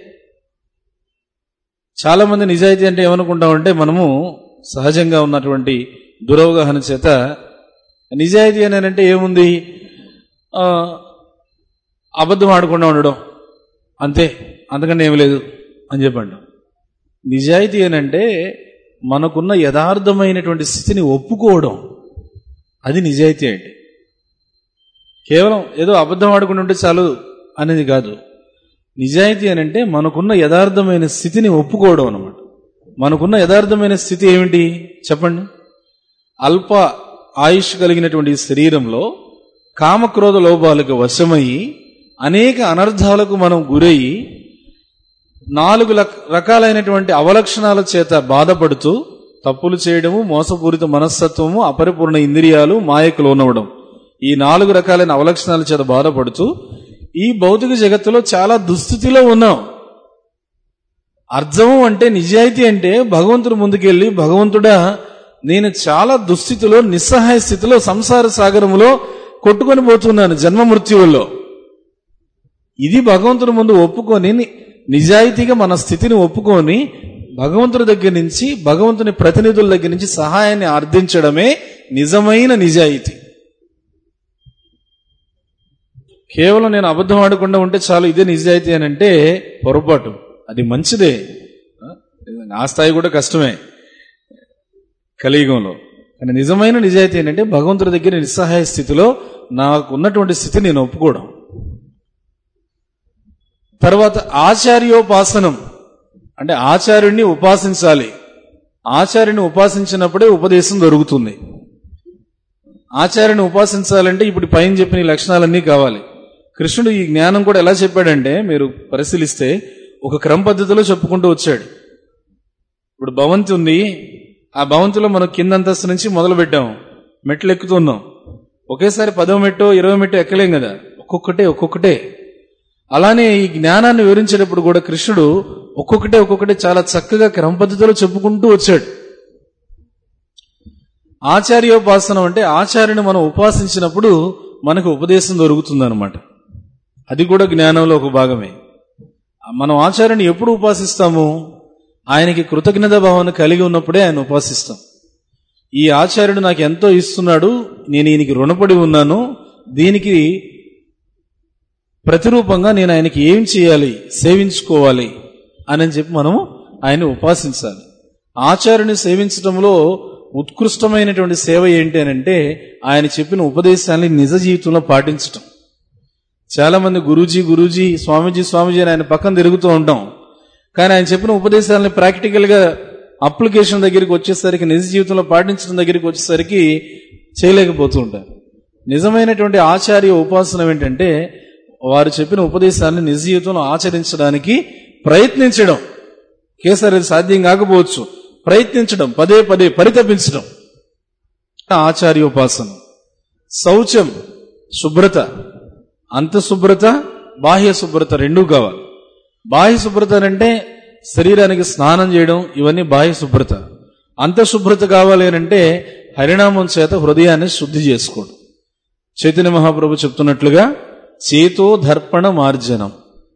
చాలా మంది నిజాయితీ అంటే ఏమనుకుంటామంటే మనము సహజంగా ఉన్నటువంటి దురవగాహన చేత నిజాయితీ అని అంటే ఏముంది ఆ, అబద్ధం ఆడకుండా ఉండడం అంతే అంతకన్నా ఏమి లేదు అని చెప్పండి నిజాయితీ అని అంటే మనకున్న యథార్థమైనటువంటి స్థితిని ఒప్పుకోవడం అది నిజాయితీ అంటే కేవలం ఏదో అబద్ధం ఆడుకుంటూ ఉంటే చాలు అనేది కాదు నిజాయితీ అని అంటే మనకున్న యథార్థమైన స్థితిని ఒప్పుకోవడం అనమాట మనకున్న యథార్థమైన స్థితి ఏమిటి చెప్పండి అల్ప ఆయుష్ కలిగినటువంటి ఈ శరీరంలో కామక్రోధ లోపాలకు వశమయ్యి అనేక అనర్థాలకు మనం గురయ్యి నాలుగు లక్- రకాలైనటువంటి అవలక్షణాల చేత బాధపడుతూ తప్పులు చేయడము మోసపూరిత మనస్తత్వము అపరిపూర్ణ ఇంద్రియాలు మాయకు లోనవడం ఈ నాలుగు రకాలైన అవలక్షణాల చేత బాధపడుతూ ఈ భౌతిక జగత్తులో చాలా దుస్థితిలో ఉన్నాం అర్జవం అంటే నిజాయితీ అంటే భగవంతుడు ముందుకెళ్ళి భగవంతుడా నేను చాలా దుస్థితిలో నిస్సహాయ స్థితిలో సంసార సాగరములో కొట్టుకొని పోతున్నాను జన్మ మృత్యువుల్లో ఇది భగవంతుడి ముందు ఒప్పుకొని ని- నిజాయితీగా మన స్థితిని ఒప్పుకొని భగవంతుడి దగ్గర నుంచి భగవంతుని ప్రతినిధుల దగ్గర నుంచి సహాయాన్ని అర్థించడమే నిజమైన నిజాయితీ కేవలం నేను అబద్ధం ఆడకుండా ఉంటే చాలు ఇదే నిజాయితీ అని అంటే పొరపాటు అది మంచిదే ఆ స్థాయి కూడా కష్టమే కలియుగంలో కానీ నిజమైన నిజాయితీ ఏంటంటే భగవంతుడి దగ్గర నిస్సహాయ స్థితిలో నాకు ఉన్నటువంటి స్థితిని నేను ఒప్పుకోవడం తర్వాత ఆచార్యోపాసనం అంటే ఆచార్యుడిని ఉపాసించాలి ఆచార్యుని ఉపాసించినప్పుడే ఉపదేశం దొరుకుతుంది ఆచార్యుని ఉపాసించాలంటే ఇప్పుడు పైన చెప్పిన ఈ లక్షణాలన్నీ కావాలి కృష్ణుడు ఈ జ్ఞానం కూడా ఎలా చెప్పాడంటే మీరు పరిశీలిస్తే ఒక క్రమ పద్ధతిలో చెప్పుకుంటూ వచ్చాడు ఇప్పుడు భవంతి ఉంది ఆ భవంతిలో మనం కింద అంతస్తు నుంచి మొదలు పెట్టాం మెట్లు ఎక్కుతున్నాం ఒకేసారి పదో మెట్టో ఇరవై మెట్టో ఎక్కలేం కదా ఒక్కొక్కటే ఒక్కొక్కటే అలానే ఈ జ్ఞానాన్ని వివరించేటప్పుడు కూడా కృష్ణుడు ఒక్కొక్కటే ఒక్కొక్కటే చాలా చక్కగా క్రమ పద్ధతిలో చెప్పుకుంటూ వచ్చాడు ఆచార్యోపాసనం అంటే ఆచార్యుని మనం ఉపాసించినప్పుడు మనకు ఉపదేశం దొరుకుతుందన్నమాట అది కూడా జ్ఞానంలో ఒక భాగమే మనం ఆచార్యుని ఎప్పుడు ఉపాసిస్తాము ఆయనకి కృతజ్ఞత భావాన్ని కలిగి ఉన్నప్పుడే ఆయన ఉపాసిస్తాం ఈ ఆచార్యుడు నాకు ఎంతో ఇస్తున్నాడు నేను ఈయనకి రుణపడి ఉన్నాను దీనికి ప్రతిరూపంగా నేను ఆయనకి ఏం చేయాలి సేవించుకోవాలి అని చెప్పి మనం ఆయన్ని ఉపాసించాలి ఆచార్యుని సేవించడంలో ఉత్కృష్టమైనటువంటి సేవ ఏంటి అని అంటే ఆయన చెప్పిన ఉపదేశాన్ని నిజ జీవితంలో పాటించటం చాలా మంది గురూజీ గురూజీ స్వామీజీ స్వామీజీ అని ఆయన పక్కన తిరుగుతూ ఉంటాం కానీ ఆయన చెప్పిన ఉపదేశాలని ప్రాక్టికల్ గా అప్లికేషన్ దగ్గరికి వచ్చేసరికి నిజ జీవితంలో పాటించడం దగ్గరికి వచ్చేసరికి చేయలేకపోతూ ఉంటారు నిజమైనటువంటి ఆచార్య ఉపాసన ఏంటంటే వారు చెప్పిన ఉపదేశాన్ని నిజ జీవితంలో ఆచరించడానికి ప్రయత్నించడం కేసరి అది సాధ్యం కాకపోవచ్చు ప్రయత్నించడం పదే పదే పరితపించడం ఆచార్యోపాసన శౌచం శుభ్రత అంత శుభ్రత బాహ్య శుభ్రత రెండూ కావాలి బాహ్య శుభ్రత అంటే శరీరానికి స్నానం చేయడం ఇవన్నీ బాహ్య శుభ్రత అంత శుభ్రత కావాలి అని అంటే హరినామం చేత హృదయాన్ని శుద్ధి చేసుకోవడం చైతన్య మహాప్రభు చెప్తున్నట్లుగా చేతో దర్పణ మార్జనం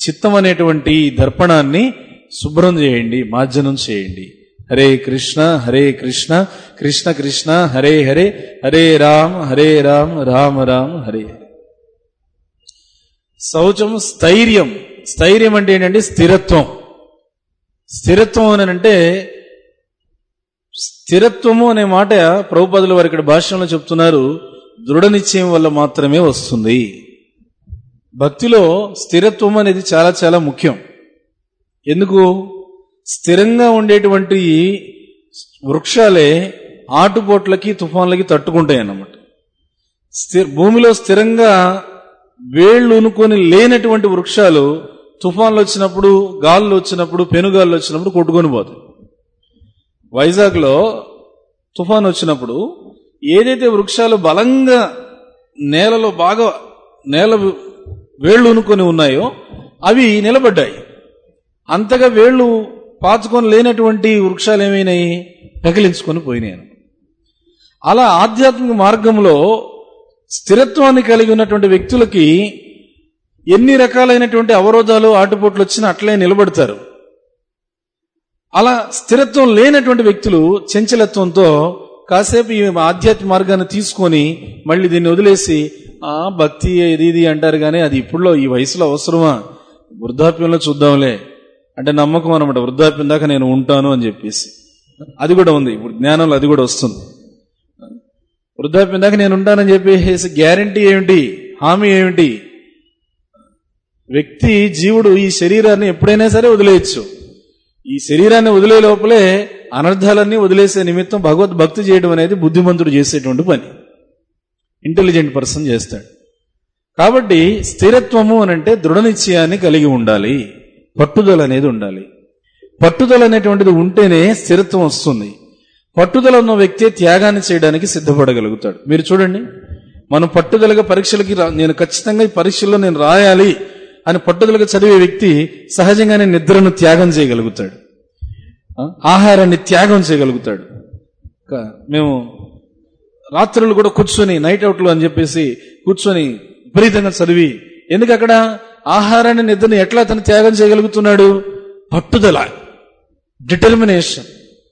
చిత్తం అనేటువంటి ఈ దర్పణాన్ని శుభ్రం చేయండి మార్జనం చేయండి హరే కృష్ణ హరే కృష్ణ కృష్ణ కృష్ణ హరే హరే హరే రామ్ హరే రామ్ రామ రామ్ హరే హరే శౌచం స్థైర్యం స్థైర్యం అంటే ఏంటంటే స్థిరత్వం స్థిరత్వం అని అంటే స్థిరత్వము అనే మాట ప్రభుపదులు వారు ఇక్కడ భాషలో చెప్తున్నారు దృఢ నిశ్చయం వల్ల మాత్రమే వస్తుంది భక్తిలో స్థిరత్వం అనేది చాలా చాలా ముఖ్యం ఎందుకు స్థిరంగా ఉండేటువంటి వృక్షాలే ఆటుపోట్లకి తుఫాన్లకి తట్టుకుంటాయి అన్నమాట స్థిర భూమిలో స్థిరంగా వేళ్ళు ఉనుకొని లేనటువంటి వృక్షాలు తుఫాన్లు వచ్చినప్పుడు గాల్లో వచ్చినప్పుడు పెనుగాళ్ళు వచ్చినప్పుడు కొట్టుకొని పోతాయి వైజాగ్లో తుఫాన్ వచ్చినప్పుడు ఏదైతే వృక్షాలు బలంగా నేలలో బాగా నేల వేళ్ళు ఉనుకొని ఉన్నాయో అవి నిలబడ్డాయి అంతగా వేళ్ళు పాచుకొని లేనటువంటి వృక్షాలు ఏమైనాయి పెకిలించుకొని పోయినాయి అలా ఆధ్యాత్మిక మార్గంలో స్థిరత్వాన్ని కలిగి ఉన్నటువంటి వ్యక్తులకి ఎన్ని రకాలైనటువంటి అవరోధాలు ఆటుపోట్లు వచ్చినా అట్లే నిలబడతారు అలా స్థిరత్వం లేనటువంటి వ్యక్తులు చంచలత్వంతో కాసేపు ఈ ఆధ్యాత్మిక మార్గాన్ని తీసుకొని మళ్ళీ దీన్ని వదిలేసి ఆ భక్తి ఇది ఇది అంటారు కానీ అది ఇప్పుడులో ఈ వయసులో అవసరమా వృద్ధాప్యంలో చూద్దాంలే అంటే నమ్మకం అనమాట వృద్ధాప్యం దాకా నేను ఉంటాను అని చెప్పేసి అది కూడా ఉంది ఇప్పుడు జ్ఞానంలో అది కూడా వస్తుంది వృద్ధాప్యం దాకా నేను ఉంటానని చెప్పేసి గ్యారంటీ ఏమిటి హామీ ఏమిటి వ్యక్తి జీవుడు ఈ శరీరాన్ని ఎప్పుడైనా సరే వదిలేయచ్చు ఈ శరీరాన్ని వదిలే లోపలే అనర్థాలన్నీ వదిలేసే నిమిత్తం భగవద్ భక్తి చేయడం అనేది బుద్ధిమంతుడు చేసేటువంటి పని ఇంటెలిజెంట్ పర్సన్ చేస్తాడు కాబట్టి స్థిరత్వము అని అంటే దృఢ నిశ్చయాన్ని కలిగి ఉండాలి పట్టుదల అనేది ఉండాలి పట్టుదల అనేటువంటిది ఉంటేనే స్థిరత్వం వస్తుంది పట్టుదల ఉన్న వ్యక్తే త్యాగాన్ని చేయడానికి సిద్ధపడగలుగుతాడు మీరు చూడండి మనం పట్టుదలగా పరీక్షలకి రా- నేను ఖచ్చితంగా ఈ పరీక్షల్లో నేను రాయాలి అని పట్టుదలగా చదివే వ్యక్తి సహజంగానే నిద్రను త్యాగం చేయగలుగుతాడు ఆ? ఆహారాన్ని త్యాగం చేయగలుగుతాడు క- మేము రాత్రులు కూడా కూర్చొని నైట్ అవుట్లు అని చెప్పేసి కూర్చొని విపరీతంగా చదివి ఎందుకు అక్కడ ఆహారాన్ని నిద్రని ఎట్లా అతను త్యాగం చేయగలుగుతున్నాడు పట్టుదల డిటర్మినేషన్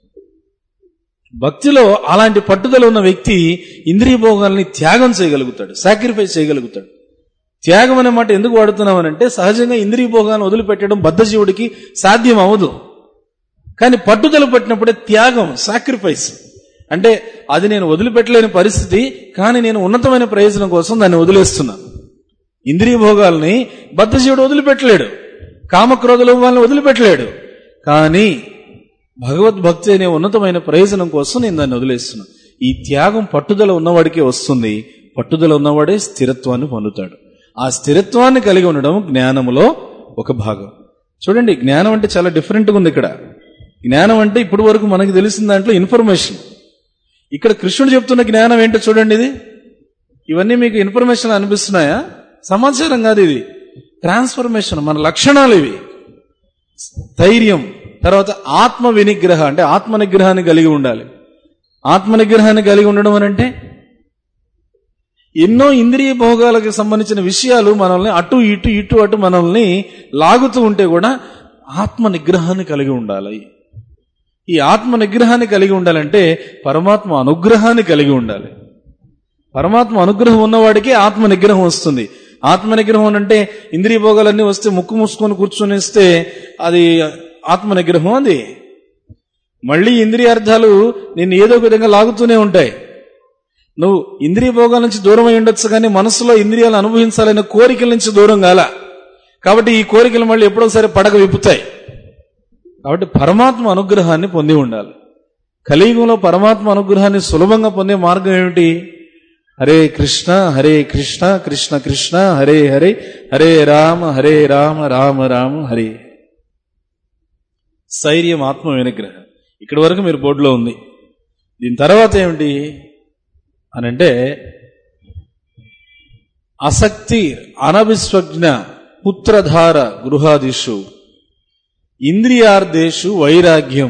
భక్తిలో అలాంటి పట్టుదల ఉన్న వ్యక్తి ఇంద్రియ భోగాల్ని త్యాగం చేయగలుగుతాడు సాక్రిఫైస్ చేయగలుగుతాడు త్యాగం అనే మాట ఎందుకు వాడుతున్నామనంటే సహజంగా ఇంద్రియ భోగాలను వదిలిపెట్టడం బద్ధజీవుడికి సాధ్యం అవదు కానీ పట్టుదల పట్టినప్పుడే త్యాగం సాక్రిఫైస్ అంటే అది నేను వదిలిపెట్టలేని పరిస్థితి కానీ నేను ఉన్నతమైన ప్రయోజనం కోసం దాన్ని వదిలేస్తున్నాను ఇంద్రియ భోగాల్ని బద్ధజీవుడు వదిలిపెట్టలేడు కామక్రోధ లోపాలను వదిలిపెట్టలేడు కానీ భగవద్భక్తి అనే ఉన్నతమైన ప్రయోజనం కోసం నేను దాన్ని వదిలేస్తున్నాను ఈ త్యాగం పట్టుదల ఉన్నవాడికే వస్తుంది పట్టుదల ఉన్నవాడే స్థిరత్వాన్ని పొందుతాడు ఆ స్థిరత్వాన్ని కలిగి ఉండడం జ్ఞానములో ఒక భాగం చూడండి జ్ఞానం అంటే చాలా డిఫరెంట్గా ఉంది ఇక్కడ జ్ఞానం అంటే ఇప్పటి వరకు మనకు తెలిసిన దాంట్లో ఇన్ఫర్మేషన్ ఇక్కడ కృష్ణుడు చెప్తున్న జ్ఞానం ఏంటో చూడండి ఇది ఇవన్నీ మీకు ఇన్ఫర్మేషన్ అనిపిస్తున్నాయా సమాచారం కాదు ఇది ట్రాన్స్ఫర్మేషన్ మన లక్షణాలు ఇవి ధైర్యం తర్వాత ఆత్మ వినిగ్రహ అంటే ఆత్మ నిగ్రహాన్ని కలిగి ఉండాలి ఆత్మ నిగ్రహాన్ని కలిగి ఉండడం అని అంటే ఎన్నో ఇంద్రియ భోగాలకు సంబంధించిన విషయాలు మనల్ని అటు ఇటు ఇటు అటు మనల్ని లాగుతూ ఉంటే కూడా ఆత్మ నిగ్రహాన్ని కలిగి ఉండాలి ఈ ఆత్మ నిగ్రహాన్ని కలిగి ఉండాలంటే పరమాత్మ అనుగ్రహాన్ని కలిగి ఉండాలి పరమాత్మ అనుగ్రహం ఉన్నవాడికి ఆత్మ నిగ్రహం వస్తుంది ఆత్మ నిగ్రహం అంటే ఇంద్రియ భోగాలన్నీ వస్తే ముక్కు మూసుకొని కూర్చొని ఇస్తే అది ఆత్మ నిగ్రహం అది మళ్ళీ ఇంద్రియార్థాలు నిన్ను ఏదో ఒక విధంగా లాగుతూనే ఉంటాయి నువ్వు ఇంద్రియ భోగాల నుంచి దూరం అయి ఉండొచ్చు కానీ మనసులో ఇంద్రియాలు అనుభవించాలనే కోరికల నుంచి దూరం కాల కాబట్టి ఈ కోరికలు మళ్ళీ ఎప్పుడోసారి పడక విప్పుతాయి కాబట్టి పరమాత్మ అనుగ్రహాన్ని పొంది ఉండాలి కలియుగంలో పరమాత్మ అనుగ్రహాన్ని సులభంగా పొందే మార్గం ఏమిటి హరే కృష్ణ హరే కృష్ణ కృష్ణ కృష్ణ హరే హరే హరే రామ హరే రామ రామ రామ హరే స్థైర్యం ఆత్మ వినిగ్రహం ఇక్కడి వరకు మీరు బోర్డులో ఉంది దీని తర్వాత ఏమిటి అని అంటే అసక్తి అనవిస్వజ్ఞ పుత్రధార గృహాదిషు ఇంద్రియార్థేషు వైరాగ్యం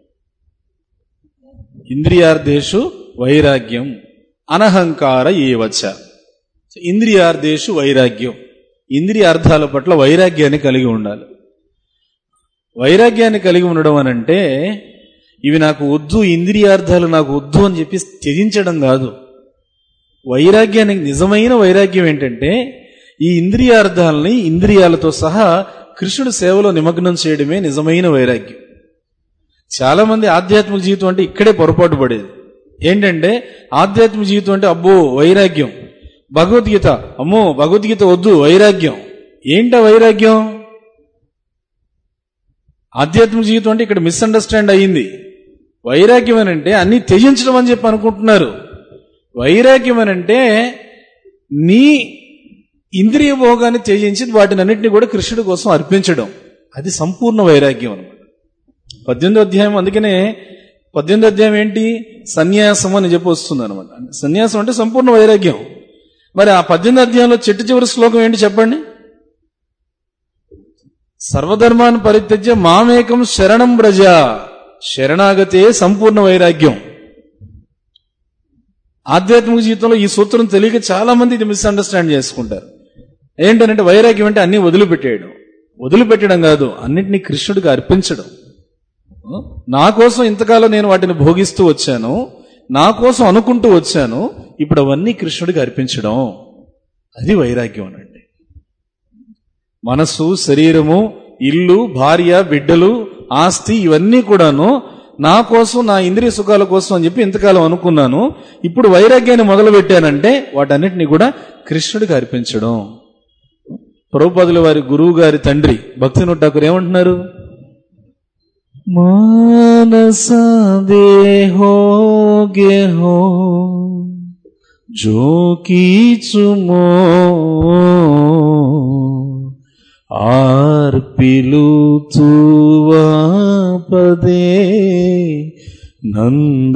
ఇంద్రియార్థేషు వైరాగ్యం అనహంకార ఏవచ ఇంద్రియార్థేషు వైరాగ్యం ఇంద్రియ అర్థాల పట్ల వైరాగ్యాన్ని కలిగి ఉండాలి వైరాగ్యాన్ని కలిగి ఉండడం అని అంటే ఇవి నాకు వద్దు ఇంద్రియార్థాలు నాకు వద్దు అని చెప్పి త్యజించడం కాదు వైరాగ్యానికి నిజమైన వైరాగ్యం ఏంటంటే ఈ ఇంద్రియార్థాలని ఇంద్రియాలతో సహా కృష్ణుడి సేవలో నిమగ్నం చేయడమే నిజమైన వైరాగ్యం చాలా మంది ఆధ్యాత్మిక జీవితం అంటే ఇక్కడే పొరపాటు పడేది ఏంటంటే ఆధ్యాత్మిక జీవితం అంటే అబ్బో వైరాగ్యం భగవద్గీత అమ్మో భగవద్గీత వద్దు వైరాగ్యం ఏంట వైరాగ్యం ఆధ్యాత్మిక జీవితం అంటే ఇక్కడ మిస్అండర్స్టాండ్ అయ్యింది వైరాగ్యం అని అంటే అన్ని త్యజించడం అని చెప్పి అనుకుంటున్నారు వైరాగ్యం అని అంటే నీ ఇంద్రియ భోగాన్ని త్యజించి వాటిని అన్నింటినీ కూడా కృష్ణుడి కోసం అర్పించడం అది సంపూర్ణ వైరాగ్యం అనమాట పద్దెనిమిదో అధ్యాయం అందుకనే పద్దెనిమిదో అధ్యాయం ఏంటి సన్యాసం అని చెప్పి వస్తుంది అనమాట సన్యాసం అంటే సంపూర్ణ వైరాగ్యం మరి ఆ పద్దెనిమిది అధ్యాయంలో చెట్టు చివరి శ్లోకం ఏంటి చెప్పండి సర్వధర్మాన్ని పరిత్యజ్య మామేకం శరణం బ్రజ శరణాగతే సంపూర్ణ వైరాగ్యం ఆధ్యాత్మిక జీవితంలో ఈ సూత్రం తెలియక చాలా మంది ఇది మిస్అండర్స్టాండ్ చేసుకుంటారు ఏంటంటే వైరాగ్యం అంటే అన్ని వదిలిపెట్టేయడం వదిలిపెట్టడం కాదు అన్నింటినీ కృష్ణుడికి అర్పించడం నా కోసం ఇంతకాలం నేను వాటిని భోగిస్తూ వచ్చాను నా కోసం అనుకుంటూ వచ్చాను ఇప్పుడు అవన్నీ కృష్ణుడికి అర్పించడం అది వైరాగ్యం అనండి మనస్సు శరీరము ఇల్లు భార్య బిడ్డలు ఆస్తి ఇవన్నీ కూడాను నా కోసం నా ఇంద్రియ సుఖాల కోసం అని చెప్పి ఇంతకాలం అనుకున్నాను ఇప్పుడు వైరాగ్యాన్ని మొదలు పెట్టానంటే వాటన్నిటిని కూడా కృష్ణుడికి అర్పించడం ప్రభుపదుల వారి గురువు గారి తండ్రి భక్తి ఠాకూర్ ఏమంటున్నారు మానస దేహో గేహో జో కీచుమో ఆర్పిలు పదే నంద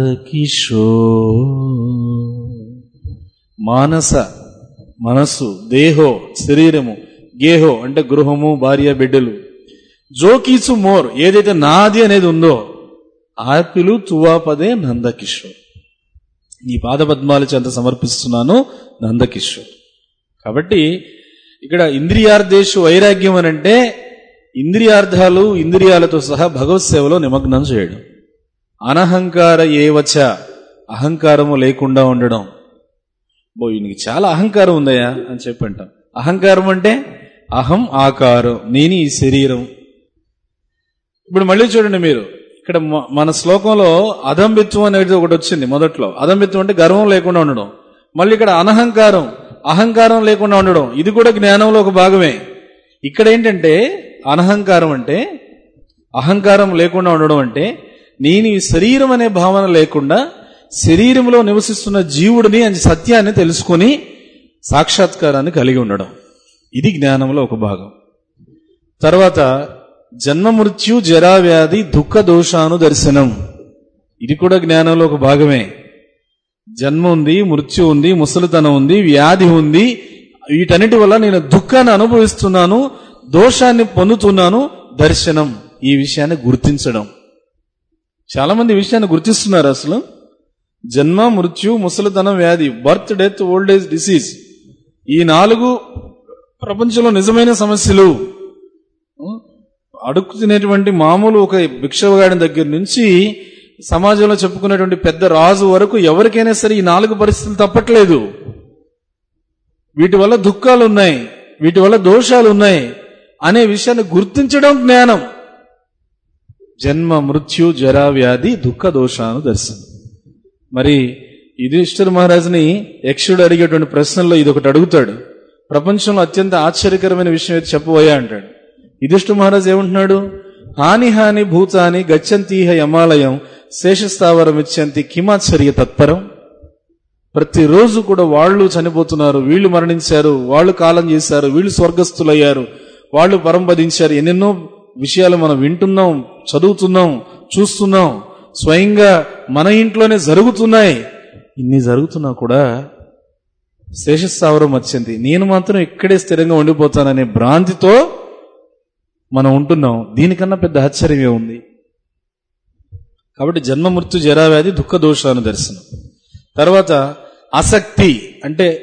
మానస మనస్సు దేహో శరీరము గేహో అంటే గృహము భార్య బిడ్డలు జోకీసు మోర్ ఏదైతే నాది అనేది ఉందో ఆర్పిలు తువాపదే నందకిషోర్ ఈ పాదపద్మాల చెంత సమర్పిస్తున్నాను నందకిషోర్ కాబట్టి ఇక్కడ ఇంద్రియార్థేశు వైరాగ్యం అని అంటే ఇంద్రియార్థాలు ఇంద్రియాలతో సహా భగవత్ సేవలో నిమగ్నం చేయడం అనహంకార ఏవచ అహంకారము లేకుండా ఉండడం బో ఈయనకి చాలా అహంకారం ఉందయ్యా అని చెప్పంటాం అహంకారం అంటే అహం ఆకారం నేను ఈ శరీరం ఇప్పుడు మళ్ళీ చూడండి మీరు ఇక్కడ మ- మన శ్లోకంలో అదంబిత్వం అనేది ఒకటి వచ్చింది మొదట్లో అదంబిత్వం అంటే గర్వం లేకుండా ఉండడం మళ్ళీ ఇక్కడ అనహంకారం అహంకారం లేకుండా ఉండడం ఇది కూడా జ్ఞానంలో ఒక భాగమే ఇక్కడ ఏంటంటే అనహంకారం అంటే అహంకారం లేకుండా ఉండడం అంటే నేను ఈ శరీరం అనే భావన లేకుండా శరీరంలో నివసిస్తున్న జీవుడిని అని సత్యాన్ని తెలుసుకొని సాక్షాత్కారాన్ని కలిగి ఉండడం ఇది జ్ఞానంలో ఒక భాగం తర్వాత జన్మ మృత్యు జరా వ్యాధి దుఃఖ దోషాను దర్శనం ఇది కూడా జ్ఞానంలో ఒక భాగమే జన్మ ఉంది మృత్యు ఉంది ముసలితనం ఉంది వ్యాధి ఉంది వీటన్నిటి వల్ల నేను దుఃఖాన్ని అనుభవిస్తున్నాను దోషాన్ని పొందుతున్నాను దర్శనం ఈ విషయాన్ని గుర్తించడం చాలా మంది ఈ విషయాన్ని గుర్తిస్తున్నారు అసలు జన్మ మృత్యు ముసలితనం వ్యాధి birth death old age disease ఈ నాలుగు ప్రపంచంలో నిజమైన సమస్యలు అడుగు తినేటువంటి మామూలు ఒక భిక్షగాడి దగ్గర నుంచి సమాజంలో చెప్పుకునేటువంటి పెద్ద రాజు వరకు ఎవరికైనా సరే ఈ నాలుగు పరిస్థితులు తప్పట్లేదు వీటి వల్ల దుఃఖాలు ఉన్నాయి వీటి వల్ల దోషాలు ఉన్నాయి అనే విషయాన్ని గుర్తించడం జ్ఞానం జన్మ మృత్యు జరా వ్యాధి దుఃఖ దోషాను దర్శనం మరి యుధిష్ఠిర మహారాజుని యక్షుడు అడిగేటువంటి ప్రశ్నల్లో ఇది ఒకటి అడుగుతాడు ప్రపంచంలో అత్యంత ఆశ్చర్యకరమైన విషయం ఏది చెప్పబోయా అంటాడు యుధిష్ఠిర మహారాజు ఏమంటున్నాడు హాని హాని భూతాని గచ్చంతీహ యమాలయం శేషస్థావరం ఇచ్చంతి కిమాశ్చర్య తత్పరం ప్రతిరోజు కూడా వాళ్ళు చనిపోతున్నారు వీళ్ళు మరణించారు వాళ్ళు కాలం చేశారు వీళ్ళు స్వర్గస్థులయ్యారు వాళ్ళు పరంపదించారు ఎన్నెన్నో విషయాలు మనం వింటున్నాం చదువుతున్నాం చూస్తున్నాం స్వయంగా మన ఇంట్లోనే జరుగుతున్నాయి ఇన్ని జరుగుతున్నా కూడా శేషస్థావరం వచ్చింది నేను మాత్రం ఇక్కడే స్థిరంగా ఉండిపోతాననే భ్రాంతితో మనం ఉంటున్నాం దీనికన్నా పెద్ద ఆశ్చర్యమే ఉంది కాబట్టి జన్మ మృత్యు జరావ్యాధి దుఃఖ దోషాను దర్శనం తర్వాత ఆసక్తి అంటే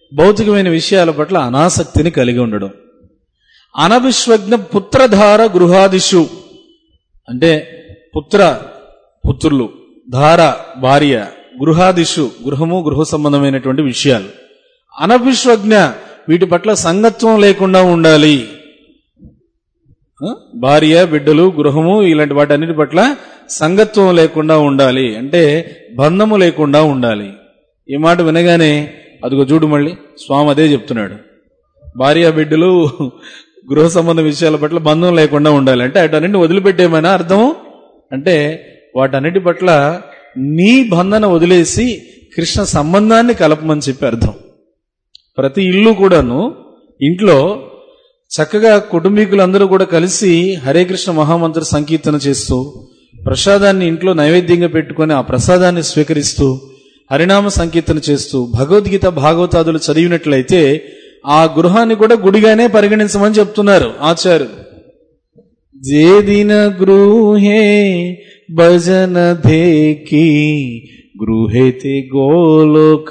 భౌతికమైన విషయాల పట్ల అనాసక్తిని కలిగి ఉండడం అనవిశ్వజ్ఞ పుత్రధార గృహాదిషు అంటే పుత్ర పుత్రులు ధార భార్య గృహాదిషు గృహము గృహ సంబంధమైనటువంటి విషయాలు అనవిశ్వజ్ఞ వీటి పట్ల సంగత్వం లేకుండా ఉండాలి ఆ? భార్య బిడ్డలు గృహము ఇలాంటి వాటన్నిటి పట్ల సంగత్వం లేకుండా ఉండాలి అంటే బంధము లేకుండా ఉండాలి ఈ మాట వినగానే అదిగో చూడు మళ్ళీ స్వామి అదే చెప్తున్నాడు భార్య బిడ్డలు గృహ సంబంధ విషయాల పట్ల బంధం లేకుండా ఉండాలి అంటే వాటన్నింటిని వదిలిపెట్టేమైనా అర్థము అంటే వాటన్నిటి పట్ల నీ బంధన వదిలేసి కృష్ణ సంబంధాన్ని కలపమని చెప్పి అర్థం ప్రతి ఇల్లు కూడాను ఇంట్లో చక్కగా కుటుంబీకులందరూ కూడా కలిసి హరే కృష్ణ మహామంత్ర సంకీర్తన చేస్తూ ప్రసాదాన్ని ఇంట్లో నైవేద్యంగా పెట్టుకొని ఆ ప్రసాదాన్ని స్వీకరిస్తూ హరినామ సంకీర్తన చేస్తూ భగవద్గీత భాగవతాదులు చదివినట్లయితే ఆ గృహాన్ని కూడా గుడిగానే పరిగణించమని చెప్తున్నారు ఆచార్యులు జేదిన గృహే భజన ధేకి గృహేతే గోలోక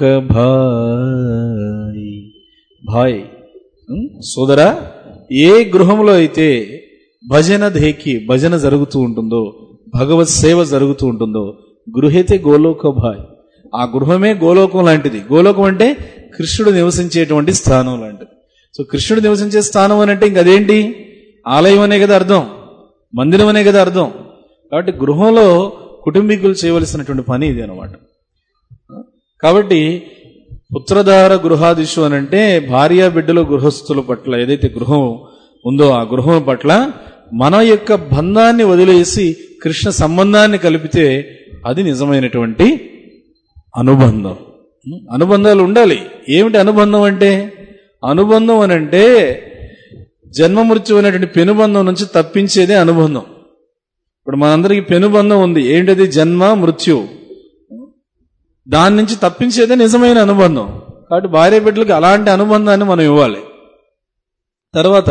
భాయ్ భాయ్ ఉం? సోదరా ఏ గృహంలో అయితే భజన ధేకి భజన జరుగుతూ ఉంటుందో భగవత్ సేవ జరుగుతూ ఉంటుందో గృహైతే గోలోక భాయ్ ఆ గృహమే గోలోకం లాంటిది గోలోకం అంటే కృష్ణుడు నివసించేటువంటి స్థానం లాంటిది సో కృష్ణుడు నివసించే స్థానం అని అంటే ఇంక అదేంటి ఆలయం అనే కదా అర్థం మందిరం అనే కదా అర్థం కాబట్టి గృహంలో కుటుంబీకులు చేయవలసినటువంటి పని ఇది అనమాట కాబట్టి పుత్రధార గృహాదిషు అని అంటే భార్య బిడ్డలు గృహస్థుల పట్ల ఏదైతే గృహం ఉందో ఆ గృహం పట్ల మన యొక్క బంధాన్ని వదిలేసి కృష్ణ సంబంధాన్ని కలిపితే అది నిజమైనటువంటి అనుబంధం అనుబంధాలు ఉండాలి ఏమిటి అనుబంధం అంటే అనుబంధం అని అంటే జన్మ మృత్యు అనేటువంటి పెనుబంధం నుంచి తప్పించేదే అనుబంధం ఇప్పుడు మనందరికి పెనుబంధం ఉంది ఏంటది జన్మ మృత్యు దాని నుంచి తప్పించేదే నిజమైన అనుబంధం కాబట్టి భార్య బిడ్డలకు అలాంటి అనుబంధాన్ని మనం ఇవ్వాలి తర్వాత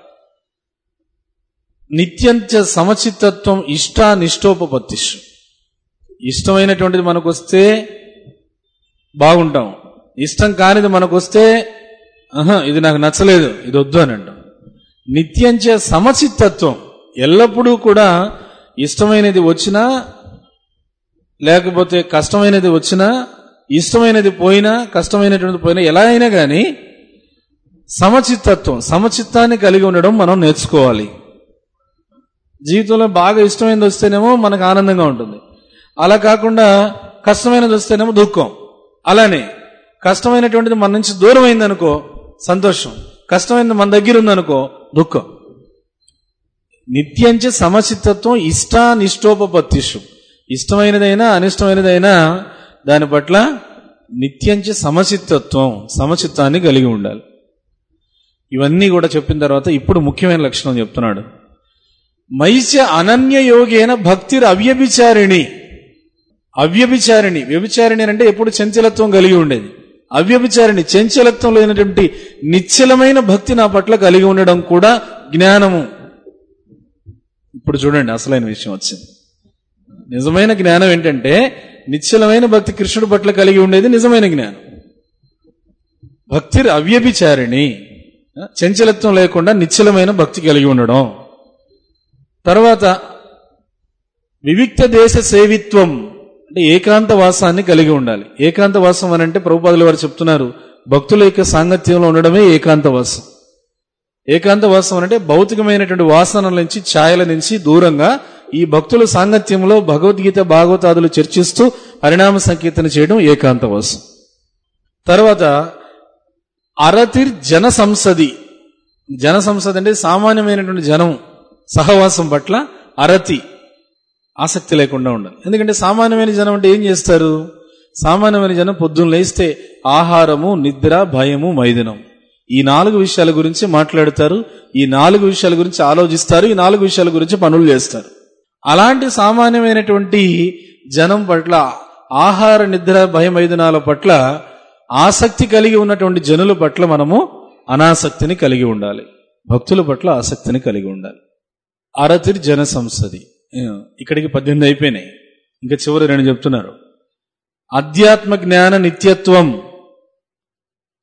నిత్యంచ సమచిత్తత్వం ఇష్టానిష్టోపపత్తిషు ఇష్టమైనటువంటిది మనకు వస్తే బాగుంటాం ఇష్టం కానిది మనకు వస్తే ఆహా ఇది నాకు నచ్చలేదు ఇది వద్దు అని అంటాం నిత్యంచ సమచిత్తత్వం ఎల్లప్పుడూ కూడా ఇష్టమైనది వచ్చినా లేకపోతే కష్టమైనది వచ్చినా ఇష్టమైనది పోయినా కష్టమైనటువంటిది పోయినా ఎలా అయినా కానీ సమచిత్తత్వం సమచిత్తాన్ని కలిగి ఉండడం మనం నేర్చుకోవాలి జీవితంలో బాగా ఇష్టమైనది వస్తేనేమో మనకు ఆనందంగా ఉంటుంది అలా కాకుండా కష్టమైనది వస్తేనేమో దుఃఖం అలానే కష్టమైనటువంటిది మన నుంచి దూరం అయిందనుకో సంతోషం కష్టమైనది మన దగ్గర ఉందనుకో దుఃఖం నిత్యంచ సమచిత్తత్వం ఇష్టానిష్టోపపత్తిషు ఇష్టమైనదైనా అనిష్టమైనదైనా దాని పట్ల నిత్యంచ సమచిత్తత్వం సమచిత్తాన్ని కలిగి ఉండాలి ఇవన్నీ కూడా చెప్పిన తర్వాత ఇప్పుడు ముఖ్యమైన లక్షణం చెప్తున్నాడు మైస్య అనన్య యోగేన భక్తిర్ అవ్యభిచారిణి అవ్యభిచారిణి వ్యభిచారిణి అంటే ఎప్పుడు చంచలత్వం కలిగి ఉండేది అవ్యభిచారిణి చంచలత్వం లేనటువంటి నిశ్చలమైన భక్తి నా పట్ల కలిగి ఉండడం కూడా జ్ఞానము ఇప్పుడు చూడండి అసలైన విషయం వచ్చింది నిజమైన జ్ఞానం ఏంటంటే నిశ్చలమైన భక్తి కృష్ణుడి పట్ల కలిగి ఉండేది నిజమైన జ్ఞానం భక్తి అవ్యభిచారిణి చంచలత్వం లేకుండా నిశ్చలమైన భక్తి కలిగి ఉండడం తర్వాత వివిక్త దేశ సేవిత్వం అంటే ఏకాంత వాసాన్ని కలిగి ఉండాలి ఏకాంత వాసం అని అంటే ప్రభుపాదుల వారు చెప్తున్నారు భక్తుల యొక్క సాంగత్యంలో ఉండడమే ఏకాంత వాసం ఏకాంత వాసం అంటే భౌతికమైనటువంటి వాసనల నుంచి ఛాయల నుంచి దూరంగా ఈ భక్తుల సాంగత్యంలో భగవద్గీత భాగవతాదులు చర్చిస్తూ హరినామ సంకీర్తన చేయడం ఏకాంత వాసం తర్వాత అరతిర్ జన సంసది జన సంసది అంటే సామాన్యమైనటువంటి జనం సహవాసం పట్ల అరతి ఆసక్తి లేకుండా ఉండాలి ఎందుకంటే సామాన్యమైన జనం అంటే ఏం చేస్తారు సామాన్యమైన జనం పొద్దున్న లేస్తే ఆహారము నిద్ర భయము మైదనం ఈ నాలుగు విషయాల గురించి మాట్లాడతారు ఈ నాలుగు విషయాల గురించి ఆలోచిస్తారు ఈ నాలుగు విషయాల గురించి పనులు చేస్తారు అలాంటి సామాన్యమైనటువంటి జనం పట్ల ఆహార నిద్ర భయమైదనాల పట్ల ఆసక్తి కలిగి ఉన్నటువంటి జనుల పట్ల మనము అనాసక్తిని కలిగి ఉండాలి భక్తుల పట్ల ఆసక్తిని కలిగి ఉండాలి అరతిర్ జన సంసది ఇక్కడికి పద్దెనిమిది అయిపోయినాయి ఇంకా చివరి రెండు చెప్తున్నారు అధ్యాత్మ జ్ఞాన నిత్యత్వం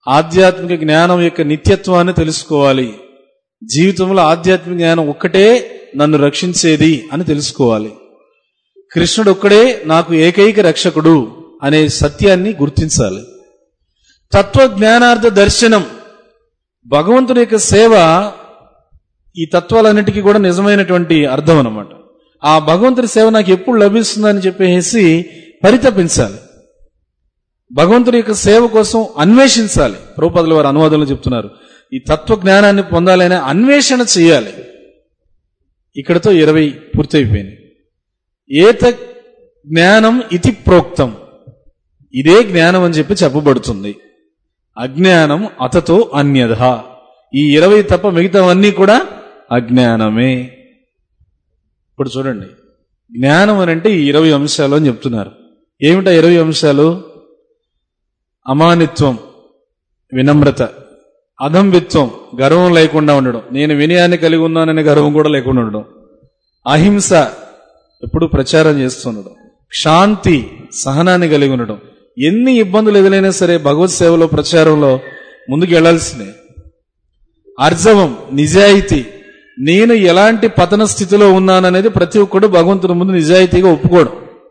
ఆధ్యాత్మిక జ్ఞానం యొక్క నిత్యత్వాన్ని తెలుసుకోవాలి జీవితంలో ఆధ్యాత్మిక జ్ఞానం ఒక్కటే నన్ను రక్షించేది అని తెలుసుకోవాలి కృష్ణుడు ఒక్కడే నాకు ఏకైక రక్షకుడు అనే సత్యాన్ని గుర్తించాలి తత్వ జ్ఞానార్థ దర్శనం భగవంతుడి యొక్క సేవ ఈ తత్వాలన్నిటికీ కూడా నిజమైనటువంటి అర్థం అన్నమాట ఆ భగవంతుడి సేవ నాకు ఎప్పుడు లభిస్తుందని చెప్పేసి పరితపించాలి భగవంతుడి యొక్క సేవ కోసం అన్వేషించాలి ప్రభుపదుల వారు అనువాదంలో చెప్తున్నారు ఈ తత్వ జ్ఞానాన్ని పొందాలనే అన్వేషణ చేయాలి ఇక్కడతో ఇరవై పూర్తయిపోయింది ఏత జ్ఞానం ఇతి ప్రోక్తం ఇదే జ్ఞానం అని చెప్పి చెప్పబడుతుంది అజ్ఞానం అతతో అన్యధ ఈ ఇరవై తప్ప మిగతావన్నీ కూడా అజ్ఞానమే ఇప్పుడు చూడండి జ్ఞానం అని అంటే ఈ ఇరవై అంశాలు అని చెప్తున్నారు ఏమిటా ఇరవై అంశాలు అమానిత్వం వినమ్రత అధంవిత్వం గర్వం లేకుండా ఉండడం నేను వినయాన్ని కలిగి ఉన్నాననే గర్వం కూడా లేకుండా ఉండడం అహింస ఎప్పుడు ప్రచారం చేస్తుండడం శాంతి సహనాన్ని కలిగి ఉండడం ఎన్ని ఇబ్బందులు ఎదురైనా సరే భగవత్ సేవలో ప్రచారంలో ముందుకు వెళ్లాల్సిందే అర్జవం నిజాయితీ నేను ఎలాంటి పతన స్థితిలో ఉన్నాననేది ప్రతి ఒక్కడు భగవంతుని ముందు నిజాయితీగా ఒప్పుకోవడం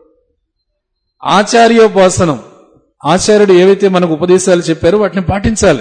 ఆచార్యోపాసనం ఆచార్యుడు ఏవైతే మనకు ఉపదేశాలు చెప్పారో వాటిని పాటించాలి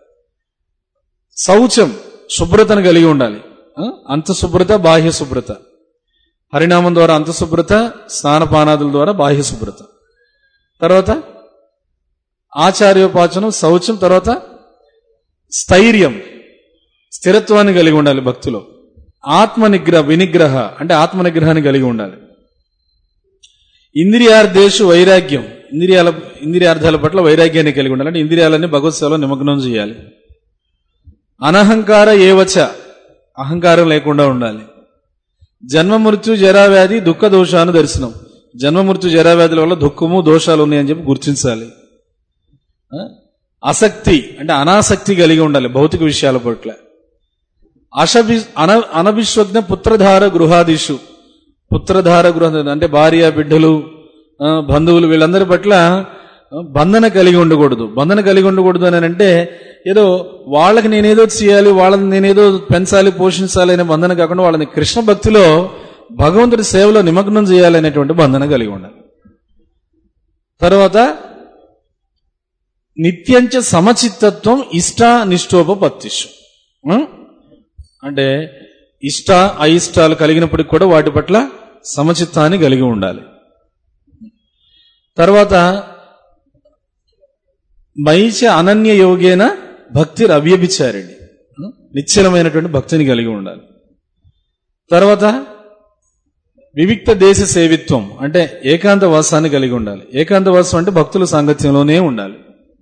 శౌచం శుభ్రతను కలిగి ఉండాలి ఆ? అంత శుభ్రత బాహ్య శుభ్రత హరినామం ద్వారా అంత శుభ్రత స్నానపానాదుల ద్వారా బాహ్య శుభ్రత తర్వాత ఆచార్యోపాచనం శౌచం తర్వాత స్థైర్యం స్థిరత్వాన్ని కలిగి ఉండాలి భక్తిలో ఆత్మ నిగ్రహ వినిగ్రహ అంటే ఆత్మ నిగ్రహాన్ని కలిగి ఉండాలి ఇంద్రియార్థేషు వైరాగ్యం ఇంద్రియాల ఇంద్రియార్థాల పట్ల వైరాగ్యాన్ని కలిగి ఉండాలి అంటే ఇంద్రియాలన్నీ భగవత్ సేవలో నిమగ్నం చేయాలి అనహంకార ఏవచ అహంకారం లేకుండా ఉండాలి జన్మ మృత్యు జరావ్యాధి దుఃఖ దోషాను దర్శనం జన్మ మృత్యు జరావ్యాధుల వల్ల దుఃఖము దోషాలు ఉన్నాయని చెప్పి గుర్తించాలి ఆ? ఆసక్తి అంటే అనాసక్తి కలిగి ఉండాలి భౌతిక విషయాల పట్ల అశభి అన అనభిశ్వజ్ఞ పుత్రధార గృహాదిషు పుత్రధార గృహ అంటే భార్య బిడ్డలు ఆ, బంధువులు వీళ్ళందరి పట్ల ఆ, బంధన కలిగి ఉండకూడదు బంధన కలిగి ఉండకూడదు అని అంటే ఏదో వాళ్ళకి నేనేదో చేయాలి వాళ్ళని నేనేదో పెంచాలి పోషించాలి అనే బంధన కాకుండా వాళ్ళని కృష్ణ భక్తిలో భగవంతుడి సేవలో నిమగ్నం చేయాలి అనేటువంటి బంధన కలిగి ఉండాలి తర్వాత నిత్యంచ సమచిత్తత్వం ఇష్ట నిష్ఠోపత్తిషు అంటే ఇష్ట అయిష్టాలు కలిగినప్పటికి కూడా వాటి పట్ల సమచిత్తాన్ని కలిగి ఉండాలి తర్వాత మైచ అనన్య యోగేన భక్తి అవ్యభిచారిణి నిశ్చలమైనటువంటి భక్తిని కలిగి ఉండాలి తర్వాత వివిక్త దేశ సేవిత్వం అంటే ఏకాంత వాసాన్ని కలిగి ఉండాలి ఏకాంత వాసం అంటే భక్తుల సాంగత్యంలోనే ఉండాలి